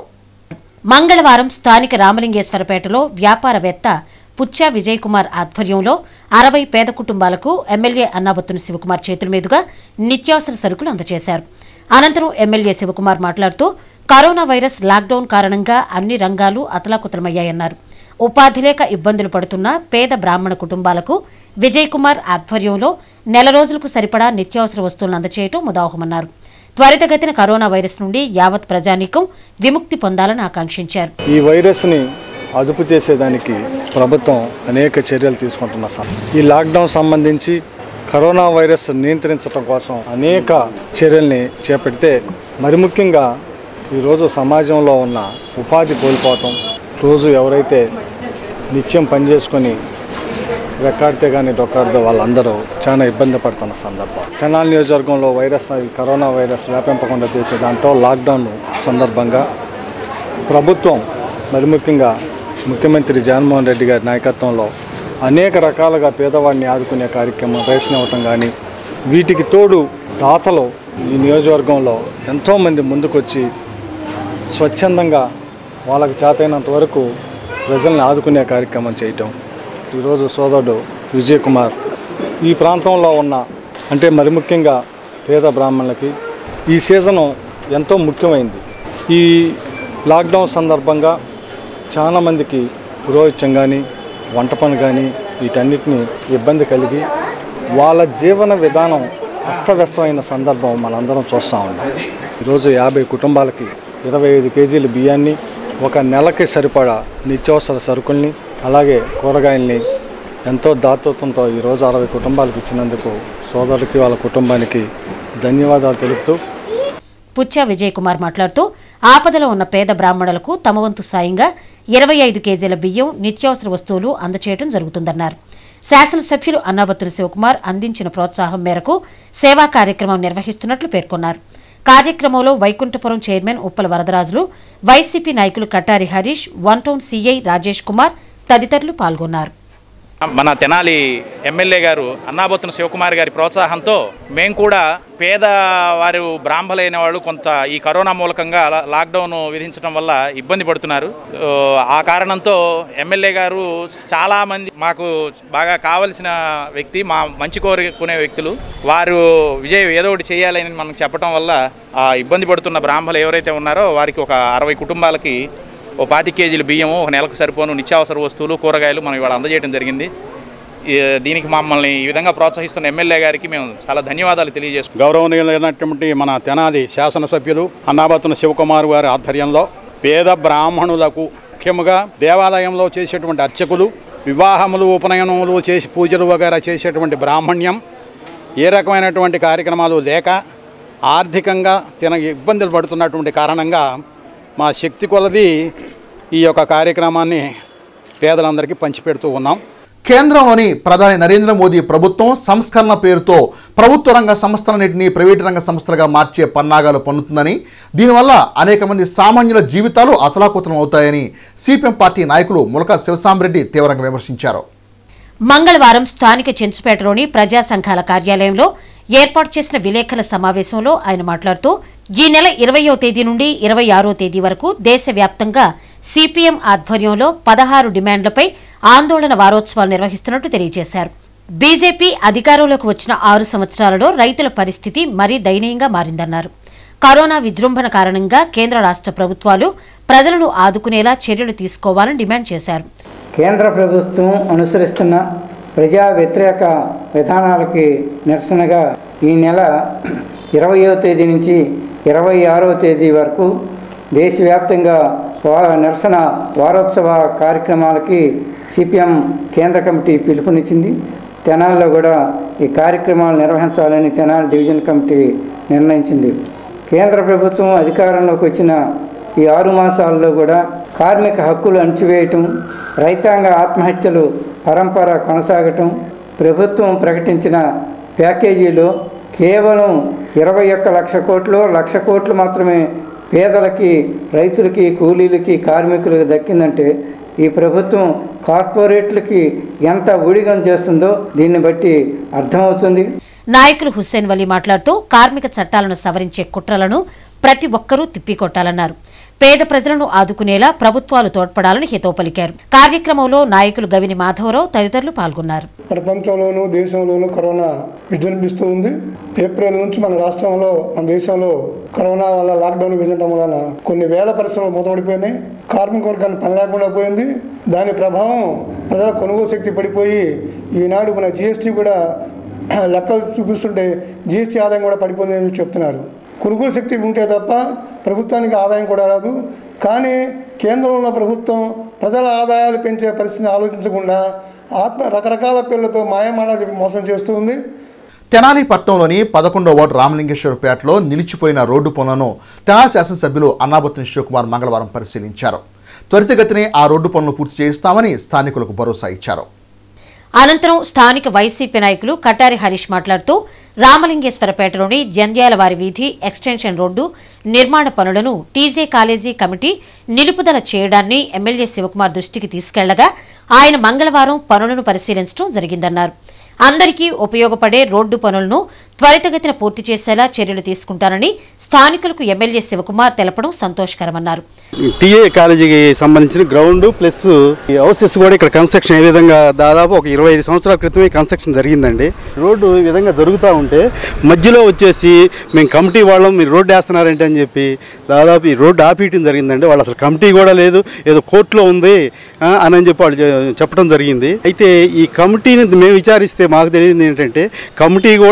Speaker 2: మంగళవారం స్థానిక రామలింగేశ్వరపేటలో వ్యాపారవేత్త పుచ్చా విజయ్ కుమార్ ఆధ్వర్యంలో అరవై పేద కుటుంబాలకు ఎమ్మెల్యే అన్నాబత్తుని శివకుమార్ చేతుల మీదుగా నిత్యావసర సరుకులు అందజేశారు అనంతరం ఎమ్మెల్యే శివకుమార్ మాట్లాడుతూ కరోనా వైరస్ లాక్డౌన్ కారణంగా అన్ని రంగాలు అతలాకుతలమయ్యాయన్నారు ఉపాధి లేక ఇబ్బందులు పడుతున్న పేద బ్రాహ్మణ కుటుంబాలకు విజయ్ కుమార్ ఆధ్వర్యంలో నెల రోజులకు సరిపడా నిత్యావసర వస్తువులను అందజేయటం ముదావహమన్నారు త్వరితగతిన కరోనా వైరస్ నుండి యావత్ ప్రజానీకం విముక్తి పొందాలని ఆకాంక్షించారు
Speaker 3: ఈ వైరస్ని అదుపు చేసేదానికి ప్రభుత్వం అనేక చర్యలు తీసుకుంటున్న సం- ఈ లాక్డౌన్ సంబంధించి కరోనా వైరస్ నియంత్రించడం కోసం అనేక చర్యల్ని చేపడితే మరి ముఖ్యంగా ఈరోజు సమాజంలో ఉన్న ఉపాధి కోల్పోవటం రోజు ఎవరైతే నిత్యం పనిచేసుకొని రెక్కాడితే కానీ డొక్కాడితే వాళ్ళందరూ చాలా ఇబ్బంది పడుతున్న సందర్భం తెనాలి నియోజకవర్గంలో వైరస్ ఈ కరోనా వైరస్ వ్యాపింపకుండా చేసే దాంట్లో లాక్డౌన్ సందర్భంగా ప్రభుత్వం మరి ముఖ్యంగా ముఖ్యమంత్రి జగన్మోహన్ రెడ్డి గారి నాయకత్వంలో అనేక రకాలుగా పేదవాడిని ఆదుకునే కార్యక్రమం రేషన్ ఇవ్వటం కానీ వీటికి తోడు దాతలు ఈ నియోజకవర్గంలో ఎంతోమంది ముందుకొచ్చి స్వచ్ఛందంగా వాళ్ళకి చేతైనంత వరకు ప్రజల్ని ఆదుకునే కార్యక్రమం చేయటం ఈరోజు సోదరుడు విజయ్ కుమార్ ఈ ప్రాంతంలో ఉన్న అంటే మరి ముఖ్యంగా పేద బ్రాహ్మణులకి ఈ సీజను ఎంతో ముఖ్యమైంది ఈ లాక్డౌన్ సందర్భంగా చాలామందికి పురోహిత్యం కానీ వంట పని కానీ వీటన్నిటిని ఇబ్బంది కలిగి వాళ్ళ జీవన విధానం అస్తవ్యస్తమైన సందర్భం మనందరం చూస్తూ ఉన్నాం ఈరోజు యాభై కుటుంబాలకి ఇరవై ఐదు కేజీల బియ్యాన్ని ఒక నెలకి సరిపడా నిత్యావసర సరుకుల్ని అలాగే కూరగాయల్ని ఎంతో దాతృత్వంతో ఈరోజు అరవై కుటుంబాలకు ఇచ్చినందుకు సోదరులకి వాళ్ళ కుటుంబానికి ధన్యవాదాలు తెలుపుతూ
Speaker 2: పుచ్చ విజయ్ కుమార్ మాట్లాడుతూ ఆపదలో ఉన్న పేద బ్రాహ్మణులకు తమ వంతు సాయంగా ఇరవై ఐదు కేజీల బియ్యం నిత్యావసర వస్తువులు అందచేయడం జరుగుతుందన్నారు శాసనసభ్యులు అన్నాబత్తుల శివకుమార్ అందించిన ప్రోత్సాహం మేరకు సేవా కార్యక్రమం నిర్వహిస్తున్నట్లు పేర్కొన్నారు కార్యక్రమంలో వైకుంఠపురం చైర్మన్ ఉప్పల వరదరాజులు వైసీపీ నాయకులు Kattari Harish one town CI Rajesh Kumar తదితరులు పాల్గొన్నారు
Speaker 12: మన తెనాలి ఎమ్మెల్యే గారు అన్నాబొత్తున శివకుమార్ గారి ప్రోత్సాహంతో మేము కూడా పేద వారు బ్రాహ్మలైన వాళ్ళు కొంత ఈ కరోనా మూలకంగా లా- లాక్డౌన్ విధించడం వల్ల ఇబ్బంది పడుతున్నారు ఓ, ఆ కారణంతో ఎమ్మెల్యే గారు చాలామంది మాకు బాగా కావలసిన వ్యక్తి మా మంచి కోరుకునే వ్యక్తులు వారు విజయ్ ఏదో ఒకటి చేయాలని మనకు చెప్పడం వల్ల ఆ ఇబ్బంది పడుతున్న బ్రాహ్మలు ఎవరైతే ఉన్నారో వారికి ఒక అరవై కుటుంబాలకి ఓ పాతి కేజీలు బియ్యము ఒక నెలకు సరిపోను నిత్యావసర వస్తువులు కూరగాయలు మనం ఇవాళ అందజేయడం జరిగింది ఈ- దీనికి మమ్మల్ని ఈ విధంగా ప్రోత్సహిస్తున్న ఎమ్మెల్యే గారికి మేము చాలా ధన్యవాదాలు తెలియజేస్తున్నాం
Speaker 5: గౌరవనీయులైనటువంటి మన తెనాలి శాసనసభ్యులు అన్నాబత్తున శివకుమార్ గారి ఆధ్వర్యంలో పేద బ్రాహ్మణులకు ముఖ్యముగా దేవాలయంలో చేసేటువంటి అర్చకులు వివాహములు ఉపనయనములు చేసి పూజలు వగైరా చేసేటువంటి బ్రాహ్మణ్యం ఏ రకమైనటువంటి కార్యక్రమాలు లేక ఆర్థికంగా తిన ఇబ్బందులు పడుతున్నటువంటి కారణంగా మా శక్తి కొలది ఈ యొక్క కార్యక్రమాన్ని పేదలందరికీ పంచిపెడుతూ ఉన్నాం
Speaker 1: కేంద్రంలోని ప్రధాని నరేంద్ర మోదీ ప్రభుత్వం సంస్కరణ పేరుతో ప్రభుత్వ రంగ సంస్థలన్నింటినీ ప్రైవేటు రంగ సంస్థలుగా మార్చే పన్నాగాలు పన్నుతుందని దీనివల్ల అనేక మంది సామాన్యుల జీవితాలు అతలాకుతలం అవుతాయని సిపిఎం పార్టీ నాయకులు ములక శివసాంబరెడ్డి తీవ్రంగా విమర్శించారు
Speaker 2: మంగళవారం స్థానిక చెంచుపేటలోని ప్రజా సంఘాల కార్యాలయంలో ఏర్పాటు చేసిన విలేకరుల సమావేశంలో ఆయన మాట్లాడుతూ ఈ నెల ఇరవయో తేదీ నుండి ఇరవై ఆరో తేదీ వరకు దేశవ్యాప్తంగా సిపిఎం ఆధ్వర్యంలో పదహారు డిమాండ్లపై ఆందోళన వారోత్సవాలు నిర్వహిస్తున్నట్టు తెలియజేశారు బీజేపీ అధికారంలోకి వచ్చిన ఆరు సంవత్సరాలలో రైతుల పరిస్థితి మరీ దయనీయంగా మారిందన్నారు కరోనా విజృంభణ కారణంగా కేంద్ర రాష్ట్ర ప్రభుత్వాలు ప్రజలను ఆదుకునేలా చర్యలు తీసుకోవాలని డిమాండ్ చేశారు
Speaker 13: కేంద్ర ప్రభుత్వం అనుసరిస్తున్న ప్రజా వ్యతిరేక విధానాలకి నిరసనగా ఈ నెల ఇరవయో తేదీ నుంచి ఇరవై ఆరో తేదీ వరకు దేశవ్యాప్తంగా వా నిరసన వారోత్సవ కార్యక్రమాలకి సిపిఎం కేంద్ర కమిటీ పిలుపునిచ్చింది తెనాలిలో కూడా ఈ కార్యక్రమాలు నిర్వహించాలని తెనాలి డివిజన్ కమిటీ నిర్ణయించింది కేంద్ర ప్రభుత్వం అధికారంలోకి వచ్చిన ఈ ఆరు మాసాల్లో కూడా కార్మిక హక్కులు అణచివేయటం రైతాంగ ఆత్మహత్యలు పరంపర కొనసాగటం ప్రభుత్వం ప్రకటించిన ప్యాకేజీలో కేవలం ఇరవై ఒక్క లక్ష కోట్లు లక్ష కోట్లు మాత్రమే పేదలకి రైతులకి కూలీలకి కార్మికులకు దక్కిందంటే ఈ ప్రభుత్వం కార్పొరేట్లకి ఎంత ఊడిగం చేస్తుందో దీన్ని బట్టి అర్థమవుతుంది
Speaker 2: నాయకులు హుస్సేన్ వలీ మాట్లాడుతూ కార్మిక చట్టాలను సవరించే కుట్రలను ప్రతి ఒక్కరూ తిప్పికొట్టాలన్నారు పేద ప్రజలను ఆదుకునేలా ప్రభుత్వాలు తోడ్పడాలని హితవు పలికారు కార్యక్రమంలో నాయకులు గవిని మాధవరావు తదితరులు పాల్గొన్నారు
Speaker 14: ప్రపంచంలోనూ దేశంలోనూ కరోనా విజృంభిస్తూ ఉంది ఏప్రిల్ నుంచి మన రాష్ట్రంలో మన దేశంలో కరోనా వల్ల లాక్డౌన్ విధించడం వలన కొన్ని వేల పరిశ్రమలు మూతపడిపోయినాయి కార్మిక వర్గాన్ని పని లేకుండా పోయింది దాని ప్రభావం ప్రజల కొనుగోలు శక్తి పడిపోయి ఈనాడు మన జిఎస్టీ కూడా లెక్కలు చూపిస్తుంటే జిఎస్టీ ఆదాయం కూడా పడిపోయిందని చెప్తున్నారు కొనుగోలు శక్తి ఉంటే తప్ప ప్రభుత్వానికి ఆదాయం కూడా రాదు కానీ కేంద్రంలో ఉన్న ప్రభుత్వం ప్రజల ఆదాయాలు పెంచే పరిస్థితిని ఆలోచించకుండా ఆత్మ రకరకాల పేర్లతో మాయమాటలు చెప్పి మోసం చేస్తూ ఉంది
Speaker 1: తెనాలి పట్టణంలోని పదకొండో వార్డు రామలింగేశ్వరపేటలో నిలిచిపోయిన రోడ్డు పనులను తెనాలి శాసనసభ్యులు అన్నాబత్తుని శివకుమార్ మంగళవారం పరిశీలించారు త్వరితగతినే ఆ రోడ్డు పనులు పూర్తి చేయిస్తామని స్థానికులకు భరోసా ఇచ్చారు
Speaker 2: అనంతరం స్థానిక వైసీపీ నాయకులు కటారి హరీష్ మాట్లాడుతూ రామలింగేశ్వరపేటలోని జంధ్యాల వారి వీధి ఎక్స్టెన్షన్ రోడ్డు నిర్మాణ పనులను టీజే కాలేజీ కమిటీ నిలుపుదల చేయడాన్ని ఎమ్మెల్యే శివకుమార్ దృష్టికి తీసుకెళ్లగా ఆయన మంగళవారం పనులను పరిశీలించడం జరిగిందన్నారు అందరికీ ఉపయోగపడే రోడ్డు పనులను త్వరితగతిన పూర్తి చేసేలా చర్యలు తీసుకుంటానని స్థానికులకు ఎమ్మెల్యే శివకుమార్ తెలపడం సంతోషకరమన్నారు
Speaker 15: టీఏ కాలేజీకి సంబంధించిన గ్రౌండ్ ప్లస్ ఈ హౌసెస్ కూడా ఇక్కడ కన్స్ట్రక్షన్ ఏ విధంగా దాదాపు ఒక ఇరవై ఐదు సంవత్సరాల క్రితమే కన్స్ట్రక్షన్ జరిగిందండి రోడ్డు ఈ విధంగా జరుగుతూ ఉంటే మధ్యలో వచ్చేసి మేము కమిటీ వాళ్ళం మీరు రోడ్డు వేస్తున్నారంటే అని చెప్పి దాదాపు ఈ రోడ్డు ఆపేయటం జరిగిందండి వాళ్ళు అసలు కమిటీ కూడా లేదు ఏదో కోర్టులో ఉంది ఆ, అని అని చెప్పి వాళ్ళు చె- చెప్పడం జరిగింది అయితే ఈ కమిటీని మేము విచారిస్తే మాకు తెలిసింది ఏంటంటే కమిటీ కూడా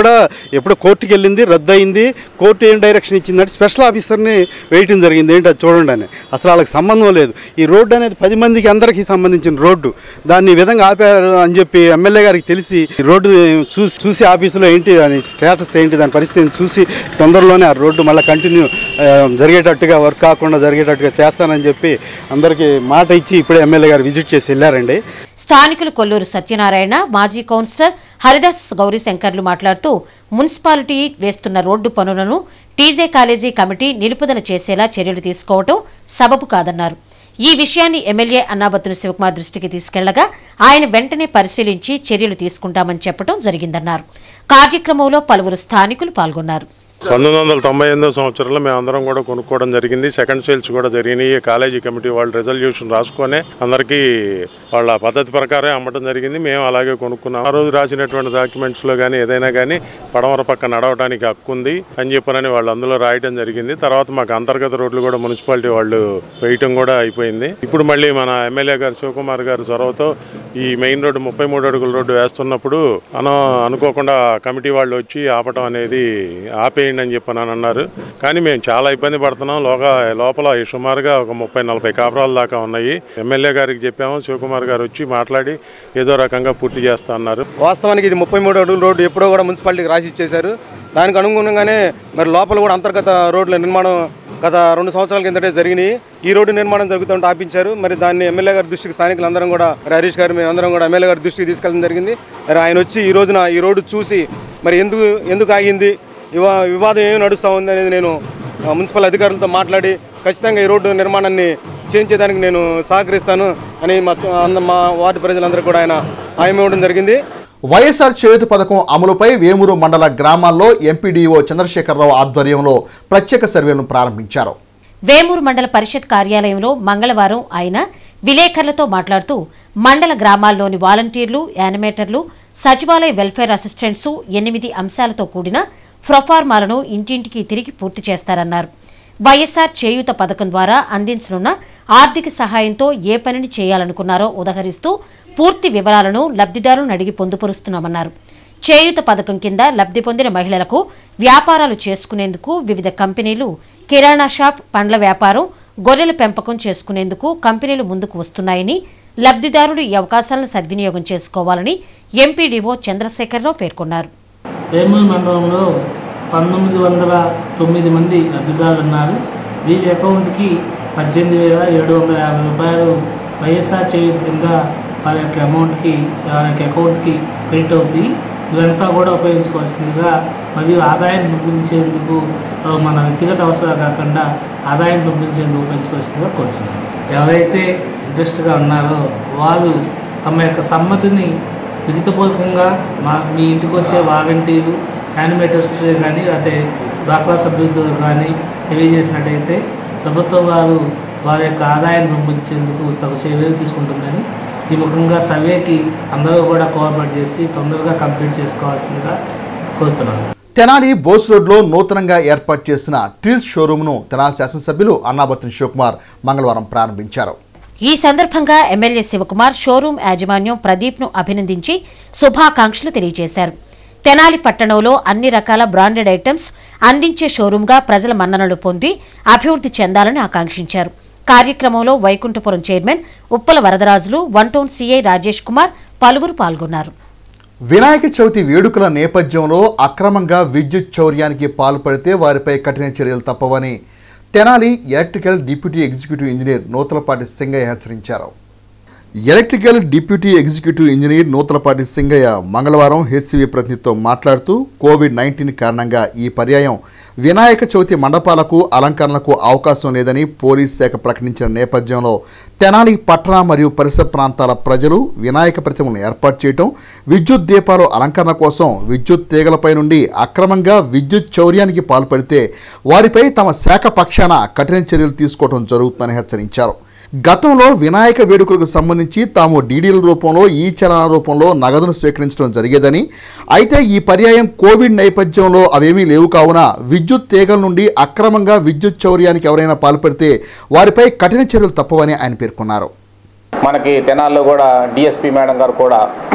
Speaker 15: ఎప్పుడు కోర్టుకి వెళ్ళింది రద్దు అయింది కోర్టు ఏం డైరెక్షన్ ఇచ్చిందంటే స్పెషల్ ఆఫీసర్ని వేయటం జరిగింది ఏంటి అది చూడండి అని అసలు వాళ్ళకి సంబంధం లేదు ఈ రోడ్డు అనేది పది మందికి అందరికీ సంబంధించిన రోడ్డు దాన్ని ఈ విధంగా ఆపారు అని చెప్పి ఎమ్మెల్యే గారికి తెలిసి ఈ రోడ్డు చూసి చూసి ఆఫీసులో ఏంటి దాని స్టేటస్ ఏంటి దాని పరిస్థితిని చూసి తొందరలోనే ఆ రోడ్డు మళ్ళీ కంటిన్యూ జరిగేటట్టుగా వర్క్ కాకుండా జరిగేటట్టుగా చేస్తానని చెప్పి అందరికీ మాట ఇచ్చి ఇప్పుడే ఎమ్మెల్యే గారు విజిట్ చేసి వెళ్ళారండి
Speaker 2: స్థానికులు కొల్లూరు సత్యనారాయణ మాజీ కౌన్సిలర్ హరిదాస్ గౌరీశంకర్లు మాట్లాడుతూ మున్సిపాలిటీ వేస్తున్న రోడ్డు పనులను టీజే కాలేజీ కమిటీ నిలుపుదల చేసేలా చర్యలు తీసుకోవటం సబబు కాదన్నారు ఈ విషయాన్ని ఎమ్మెల్యే అన్నాబత్తున శివకుమార్ దృష్టికి తీసుకెళ్లగా ఆయన వెంటనే పరిశీలించి చర్యలు తీసుకుంటామని చెప్పడం జరిగిందన్నారు కార్యక్రమంలో పలువురు స్థానికులు పాల్గొన్నారు
Speaker 16: పంతొమ్మిది వందల తొంభై ఎనిమిదో సంవత్సరంలో మేము అందరం కూడా కొనుక్కోవడం జరిగింది సెకండ్ సేల్స్ కూడా జరిగినాయి కాలేజీ కమిటీ వాళ్ళు రెజల్యూషన్ రాసుకొని అందరికీ వాళ్ళ పద్ధతి ప్రకారం అమ్మటం జరిగింది మేము అలాగే కొనుక్కున్నాం ఆ రోజు రాసినటువంటి డాక్యుమెంట్స్లో కానీ ఏదైనా కానీ పడమర పక్క నడవడానికి హక్కు ఉంది అని చెప్పనని వాళ్ళు అందులో రాయటం జరిగింది తర్వాత మాకు అంతర్గత రోడ్లు కూడా మున్సిపాలిటీ వాళ్ళు వేయటం కూడా అయిపోయింది ఇప్పుడు మళ్ళీ మన ఎమ్మెల్యే గారు శివకుమార్ గారు చొరవతో ఈ మెయిన్ రోడ్డు ముప్పై మూడు అడుగుల రోడ్డు వేస్తున్నప్పుడు అన అనుకోకుండా కమిటీ వాళ్ళు వచ్చి ఆపటం అనేది ఆపేయండి అని చెప్పని అని అన్నారు కానీ మేము చాలా ఇబ్బంది పడుతున్నాం లోక లోపల సుమారుగా ఒక ముప్పై నలభై కాపురాల దాకా ఉన్నాయి ఎమ్మెల్యే గారికి చెప్పాము శివకుమార్ గారు వచ్చి మాట్లాడి ఏదో రకంగా పూర్తి చేస్తా అన్నారు
Speaker 17: వాస్తవానికి ఇది ముప్పై మూడు అడుగుల రోడ్డు ఎప్పుడో కూడా మున్సిపాలిటీకి రాసి ఇచ్చేశారు దానికి అనుగుణంగానే మరి లోపల కూడా అంతర్గత రోడ్ల నిర్మాణం గత రెండు సంవత్సరాల కిందటే జరిగినాయి ఈ రోడ్డు నిర్మాణం జరుగుతుంటే ఆపించారు మరి దాన్ని ఎమ్మెల్యే గారి దృష్టికి స్థానికులు అందరం కూడా మరి హరీష్ గారు మేము అందరం కూడా ఎమ్మెల్యే గారి దృష్టికి తీసుకెళ్ళడం జరిగింది మరి ఆయన వచ్చి ఈ రోజున ఈ రోడ్డు చూసి మరి ఎందుకు ఎందుకు ఆగింది వివా వివాదం ఏమి నడుస్తూ ఉంది అనేది నేను ఆ, మున్సిపల్ అధికారులతో మాట్లాడి ఖచ్చితంగా ఈ రోడ్డు నిర్మాణాన్ని చేయించేదానికి నేను సహకరిస్తాను అని మా అంద- మా వార్డు ప్రజలందరూ కూడా ఆయన హామీ ఇవ్వడం జరిగింది
Speaker 1: వైఎస్ఆర్ చేయూత పథకం అమలుపై వేమూరు మండల గ్రామాల్లో ఎంపీడీఓ చంద్రశేఖరరావు ఆధ్వర్యంలో ప్రత్యేక సర్వేలను ప్రారంభించారు
Speaker 2: వేమూరు మండల పరిషత్ కార్యాలయంలో మంగళవారం ఆయన విలేకరులతో మాట్లాడుతూ మండల గ్రామాల్లోని వాలంటీర్లు యానిమేటర్లు సచివాలయ వెల్ఫేర్ అసిస్టెంట్స్ ఎనిమిది అంశాలతో కూడిన ప్రొఫార్మాలను ఇంటింటికి తిరిగి పూర్తి చేస్తారన్నారు వైఎస్ఆర్ చేయూత పథకం ద్వారా అందించనున్న ఆర్థిక సహాయంతో ఏ పనిని చేయాలనుకున్నారో ఉదహరిస్తూ పూర్తి వివరాలను లబ్ధిదారులను అడిగి పొందుపరుస్తున్నామన్నారు చేయూత పథకం కింద లబ్ధి పొందిన మహిళలకు వ్యాపారాలు చేసుకునేందుకు వివిధ కంపెనీలు కిరాణా షాప్ పండ్ల వ్యాపారం గొర్రెల పెంపకం చేసుకునేందుకు కంపెనీలు ముందుకు వస్తున్నాయని లబ్ధిదారులు ఈ అవకాశాలను సద్వినియోగం చేసుకోవాలని ఎంపీడీఓ చంద్రశేఖరరావు పేర్కొన్నారు
Speaker 18: వేమూరు మండలంలో పంతొమ్మిది వందల తొమ్మిది మంది లబ్ధిదారులు ఉన్నారు వీరి అకౌంట్కి పద్దెనిమిది వేల ఏడు వందల యాభై రూపాయలు వైఎస్ఆర్ చేయూత కింద వారి యొక్క అమౌంట్కి వారి యొక్క అకౌంట్కి క్రెడిట్ అవుతాయి ఇవంతా కూడా ఉపయోగించుకోవాల్సిందిగా మరియు ఆదాయం పంపించేందుకు ఆ, మన వ్యక్తిగత అవసరాలు కాకుండా ఆదాయం పంపించేందుకు ఉపయోగించుకోవాల్సిందిగా కోరుచున్నాను ఎవరైతే ఇంట్రెస్ట్గా ఉన్నారో వారు తమ యొక్క సమ్మతిని లిఖితపూర్వకంగా మా మీ ఇంటికి వచ్చే వాలంటీర్లు యానిమేటర్స్తో కానీ లేకపోతే డాక్రా సభ్యులతో కానీ తెలియజేసినట్టయితే ప్రభుత్వం వారు వారి యొక్క ఆదాయాన్ని పంపించేందుకు తగు చర్యలు తీసుకుంటుందని ఈ ముఖంగా సర్వేకి అందరూ కూడా కోఆపరేట్ చేసి తొందరగా కంప్లీట్ చేసుకోవాల్సిందిగా కోరుతున్నాను
Speaker 1: తెనాలి బోస్ రోడ్లో నూతనంగా ఏర్పాటు చేసిన ట్రిల్స్ షోరూమ్ను తెనాలి శాసనసభ్యులు అన్నాబత్తుని శివకుమార్ మంగళవారం ప్రారంభించారు
Speaker 2: ఈ సందర్భంగా ఎమ్మెల్యే శివకుమార్ షోరూం యాజమాన్యం ప్రదీప్ను అభినందించి శుభాకాంక్షలు తెలియజేశారు తెనాలి పట్టణంలో అన్ని రకాల బ్రాండెడ్ ఐటమ్స్ అందించే షోరూంగా ప్రజల మన్ననలు పొంది అభివృద్ధి చెందాలని ఆకాంక్షించారు కార్యక్రమంలో Vaikunthapuram chairman Uppala Varadarajulu one town CI Rajesh Kumar పలువురు పాల్గొన్నారు
Speaker 1: వినాయక చవితి వేడుకల నేపథ్యంలో అక్రమంగా విద్యుత్ చౌర్యానికి పాల్పడితే వారిపై కఠిన చర్యలు తప్పవని Tenali electrical deputy executive engineer Nuthalapati Singaiah హెచ్చరించారు electrical deputy executive engineer Nuthalapati Singaiah మంగళవారం హెచ్సివి ప్రతినిధితో మాట్లాడుతూ కోవిడ్ నైన్టీన్ కారణంగా ఈ పర్యాయం వినాయక చవితి మండపాలకు అలంకరణలకు అవకాశం లేదని పోలీస్ శాఖ ప్రకటించిన నేపథ్యంలో తెనాలి పట్టణ మరియు పరిసర ప్రాంతాల ప్రజలు వినాయక ప్రతిమలను ఏర్పాటు చేయటం విద్యుత్ దీపాలు అలంకరణ కోసం విద్యుత్ తీగలపై నుండి అక్రమంగా విద్యుత్ చౌర్యానికి పాల్పడితే వారిపై తమ శాఖ పక్షాన కఠిన చర్యలు తీసుకోవడం జరుగుతుందని హెచ్చరించారు గతంలో వినాయక వేడుకలకు సంబంధించి తాము డీడీల రూపంలో ఈ చలన రూపంలో నగదును స్వీకరించడం జరిగేదని అయితే ఈ పర్యాయం కోవిడ్ నేపథ్యంలో అవేమీ లేవు కావున విద్యుత్ తీగల నుండి అక్రమంగా విద్యుత్ చౌర్యానికి ఎవరైనా పాల్పడితే వారిపై కఠిన చర్యలు తప్పవని ఆయన పేర్కొన్నారు
Speaker 19: మనకి తెనాల్లో కూడా డిఎస్పి మేడం గారు కూడా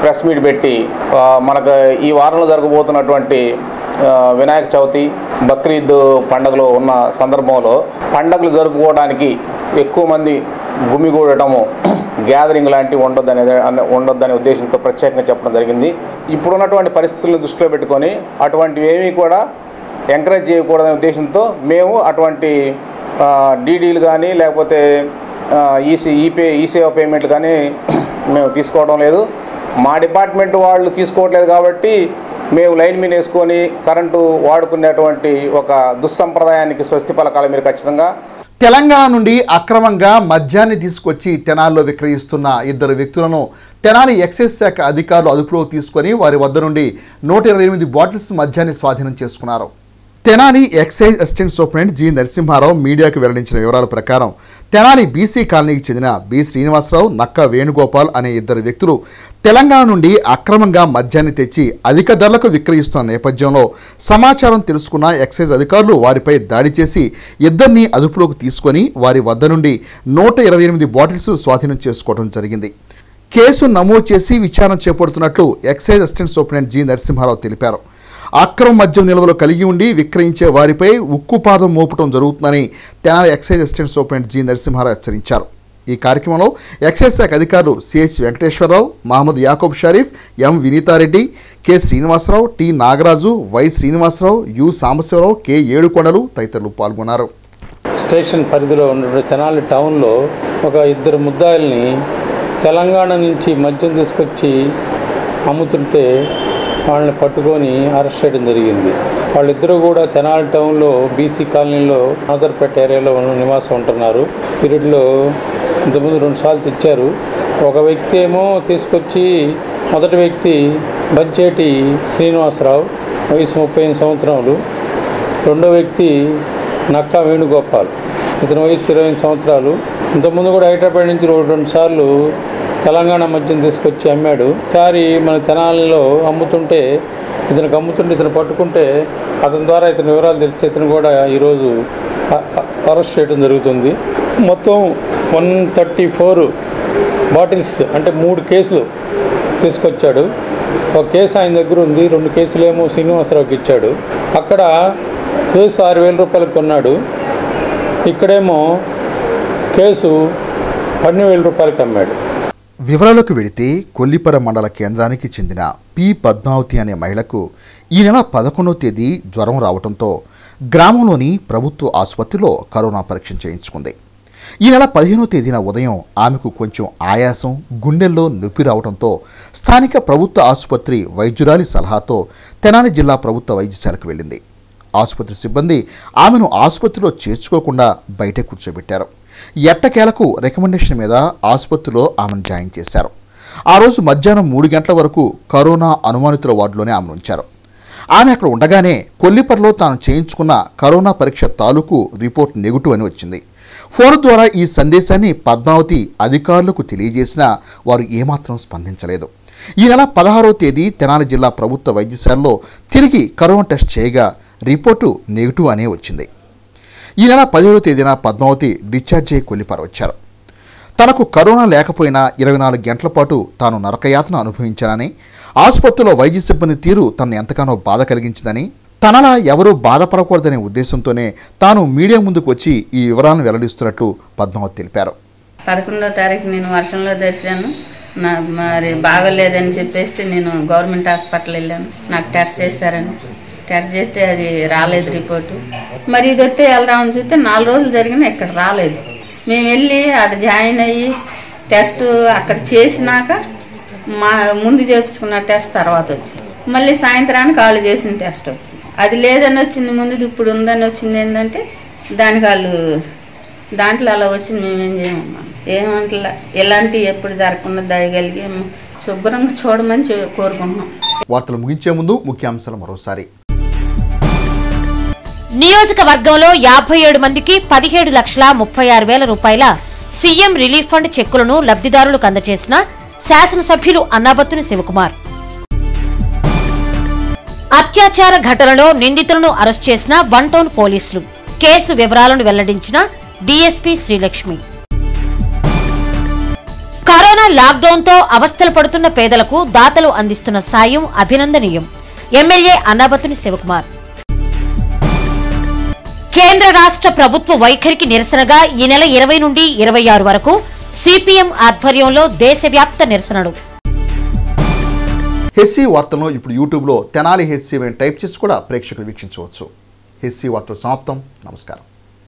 Speaker 19: ప్రెస్ మీట్ పెట్టి ఆ, మనకు ఈ వారంలో జరగబోతున్నటువంటి ఆ, వినాయక చవితి బక్రీద్ పండుగలు ఉన్న సందర్భంలో పండుగలు జరుపుకోవడానికి ఎక్కువ మంది గుమిగూడటము గ్యాదరింగ్ లాంటివి ఉండొద్దనే ఉండొద్దనే ఉద్దేశంతో ప్రత్యేకంగా చెప్పడం జరిగింది ఇప్పుడున్నటువంటి పరిస్థితులను దృష్టిలో పెట్టుకొని అటువంటివి ఏమీ కూడా ఎంకరేజ్ చేయకూడదనే ఉద్దేశంతో మేము అటువంటి డీడీలు కానీ లేకపోతే ఈసీ ఈపే ఈసేవ పేమెంట్లు కానీ మేము తీసుకోవడం లేదు మా డిపార్ట్మెంట్ వాళ్ళు తీసుకోవట్లేదు కాబట్టి మేము లైన్ మీద వేసుకొని కరెంటు వాడుకునేటువంటి ఒక దుస్సంప్రదాయానికి స్వస్తి పలకాలి మీరు ఖచ్చితంగా
Speaker 1: తెలంగాణ నుండి అక్రమంగా మద్యాన్ని తీసుకొచ్చి తెనాల్లో విక్రయిస్తున్న ఇద్దరు వ్యక్తులను తెనాలి ఎక్సైజ్ శాఖ అధికారులు అదుపులోకి తీసుకొని వారి వద్ద నుండి నూట ఇరవై ఎనిమిది బాటిల్స్ మద్యాన్ని స్వాధీనం చేసుకున్నారు Tenali excise assistant superintendent G Narasimharao మీడియాకు వెల్లడించిన వివరాల ప్రకారం తెనాలి బీసీ కాలనీకి చెందిన బి శ్రీనివాసరావు నక్క వేణుగోపాల్ అనే ఇద్దరు వ్యక్తులు తెలంగాణ నుండి అక్రమంగా మద్యాన్ని తెచ్చి అధిక ధరలకు విక్రయిస్తున్న నేపథ్యంలో సమాచారం తెలుసుకున్న ఎక్సైజ్ అధికారులు వారిపై దాడి చేసి ఇద్దరిని అదుపులోకి తీసుకొని వారి వద్ద నుండి నూట ఇరవై ఎనిమిది బాటిల్స్ స్వాధీనం చేసుకోవడం జరిగింది కేసు నమోదు చేసి విచారణ చేపడుతున్నట్లు excise assistant superintendent G Narasimharao తెలిపారు అక్రమ మద్యం నిల్వలు కలిగి ఉండి విక్రయించే వారిపై ఉక్కుపాదం మోపడం జరుగుతుందని Tenali excise assistant superintendent G Narasimharao హెచ్చరించారు ఈ కార్యక్రమంలో ఎక్సైజ్ శాఖ అధికారులు CH Venkateswararao Mohammed Yakub Sharif M Vineethareddy K Srinivasarao T Nagaraju Y Srinivasarao U Sambasivarao K Yedukondalu తదితరులు పాల్గొన్నారు
Speaker 20: స్టేషన్ పరిధిలో ఉన్న తెనాలి టౌన్లో ఒక ఇద్దరు ముద్దాయిల్ని తెలంగాణ నుంచి మద్యం తీసుకొచ్చి అమ్ముతుంటే వాళ్ళని పట్టుకొని అరెస్ట్ చేయడం జరిగింది వాళ్ళిద్దరూ కూడా తెనాలి టౌన్లో బీసీ కాలనీలో నాజర్పేట ఏరియాలో ఉన్న నివాసం ఉంటున్నారు వీరిలో ఇంతకుముందు రెండుసార్లు తెచ్చారు ఒక వ్యక్తి ఏమో తీసుకొచ్చి మొదటి వ్యక్తి బంచేటి శ్రీనివాసరావు వయసు ముప్పై ఎనిమిది సంవత్సరాలు రెండో వ్యక్తి నక్కా వేణుగోపాల్ ఇతని వయసు ఇరవై ఎనిమిది సంవత్సరాలు ఇంతకుముందు కూడా హైదరాబాద్ నుంచి రెండు రెండు సార్లు తెలంగాణ మద్యం తీసుకొచ్చి అమ్మాడు ఈసారి మన తెనాలిలో అమ్ముతుంటే ఇతనికి అమ్ముతుంటే ఇతను పట్టుకుంటే అతని ద్వారా ఇతని వివరాలు తెలిసి ఇతను కూడా ఈరోజు అ- అ- అరెస్ట్ చేయడం జరుగుతుంది మొత్తం వన్ థర్టీ ఫోర్ బాటిల్స్ అంటే మూడు కేసులు తీసుకొచ్చాడు ఒక కేసు ఆయన దగ్గర ఉంది రెండు కేసులేమో శ్రీనివాసరావుకి ఇచ్చాడు అక్కడ కేసు ఆరు వేల రూపాయలకు కొన్నాడు ఇక్కడేమో కేసు పన్నెండు వేల రూపాయలకి అమ్మాడు
Speaker 1: వివరాలకు వెళితే కొల్లిపర మండల కేంద్రానికి చెందిన పి పద్మావతి అనే మహిళకు ఈ నెల పదకొండవ తేదీ జ్వరం రావడంతో గ్రామంలోని ప్రభుత్వ ఆసుపత్రిలో కరోనా పరీక్ష చేయించుకుంది ఈ నెల పదిహేనో తేదీన ఉదయం ఆమెకు కొంచెం ఆయాసం గుండెల్లో నొప్పి రావడంతో స్థానిక ప్రభుత్వ ఆసుపత్రి వైద్యురాలి సలహాతో తెనాలి జిల్లా ప్రభుత్వ వైద్యశాలకు వెళ్ళింది ఆసుపత్రి సిబ్బంది ఆమెను ఆసుపత్రిలో చేర్చుకోకుండా బయటే కూర్చోబెట్టారు ఎట్టకేలకు రికమెండేషన్ మీద ఆసుపత్రిలో ఆమెను జాయిన్ చేశారు ఆ రోజు మధ్యాహ్నం మూడు గంటల వరకు కరోనా అనుమానితుల వార్డులోనే ఆమెను ఉంచారు ఆమె అక్కడ ఉండగానే కొల్లిపర్లో తాను చేయించుకున్న కరోనా పరీక్ష తాలూకు రిపోర్ట్ నెగిటివ్ అని వచ్చింది ఫోన్ ద్వారా ఈ సందేశాన్ని పద్మావతి అధికారులకు తెలియజేసినా వారు ఏమాత్రం స్పందించలేదు ఈ నెల పదహారవ తేదీ తెనాలి జిల్లా ప్రభుత్వ వైద్యశాలలో తిరిగి కరోనా టెస్ట్ చేయగా రిపోర్టు నెగిటివ్ అనే వచ్చింది ఈ నెల పదిహేడవ తేదీన పద్మావతి డిశ్చార్జ్ అయ్యి కొల్లిపార వచ్చారు తనకు కరోనా లేకపోయినా ఇరవై నాలుగు గంటల పాటు తాను నరకయాతన అనుభవించానని ఆసుపత్రిలో వైద్య సిబ్బంది తీరు తనను ఎంతగానో బాధ కలిగించిందని తనలా ఎవరూ బాధపడకూడదనే ఉద్దేశంతోనే తాను మీడియా ముందుకు వచ్చి ఈ వివరాలను వెల్లడిస్తున్నట్లు పద్మావతి తెలిపారు
Speaker 21: పదకొండో తారీఖు నేను వర్షంలో తెరిచాను నా మరి బాగోలేదని చెప్పేసి నేను గవర్నమెంట్ హాస్పిటల్ వెళ్ళాను నాకు టెస్ట్ చేశారని టెస్ట్ చేస్తే అది రాలేదు రిపోర్టు మరి ఇది వస్తే వెళ్దామని చూస్తే నాలుగు రోజులు జరిగినా ఇక్కడ రాలేదు మేము వెళ్ళి అక్కడ జాయిన్ అయ్యి టెస్ట్ అక్కడ చేసినాక మా ముందు చేపించుకున్న టెస్ట్ తర్వాత వచ్చింది మళ్ళీ సాయంత్రానికి వాళ్ళు చేసిన టెస్ట్ వచ్చింది అది లేదని వచ్చింది ముందు ఇప్పుడు ఉందని వచ్చింది ఏంటంటే దానికి వాళ్ళు దాంట్లో అలా వచ్చింది మేమేం చేయమమ్మా ఏమంటలా ఇలాంటి ఎప్పుడు జరగకుండా దయగలిగి శుభ్రంగా చూడమని చె- కోరుకుంటున్నాం
Speaker 1: వార్తలు ముగించే ముందు ముఖ్యాంశాలు మరోసారి
Speaker 2: నియోజకవర్గంలో యాభై ఏడు మందికి పదిహేడు లక్షల ముప్పై ఆరు వేల రూపాయల సీఎం రిలీఫ్ ఫండ్ చెక్కులను లబ్ధిదారులకు అందజేసిన శాసనసభ్యులు అన్నాబత్తుని శివకుమార్ అత్యాచార ఘటనలో నిందితులను అరెస్ట్ చేసిన వన్ టౌన్ పోలీసులు కేసు వివరాలను వెల్లడించిన డీఎస్పీ శ్రీలక్ష్మి కరోనా లాక్డౌన్తో అవస్థలు పడుతున్న పేదలకు దాతలు అందిస్తున్న సాయం అభినందనీయం ఎమ్మెల్యే అన్నాబత్తుని శివకుమార్ కేంద్ర రాష్ట్ర ప్రభుత్వ వైఖరికి నిరసనగా ఈ నెల ఇరవై నుండి ఇరవై ఆరు వరకు సిపిఎం ఆధ్వర్యంలో దేశవ్యాప్త నిరసనలు
Speaker 1: హెస్సీ వార్తలను ఇప్పుడు యూట్యూబ్లో తెనాలి హెస్సీ అని టైప్ చేసి కూడా ప్రేక్షకులు వీక్షించవచ్చు హెస్సీ వార్తలు సమాప్తం నమస్కారం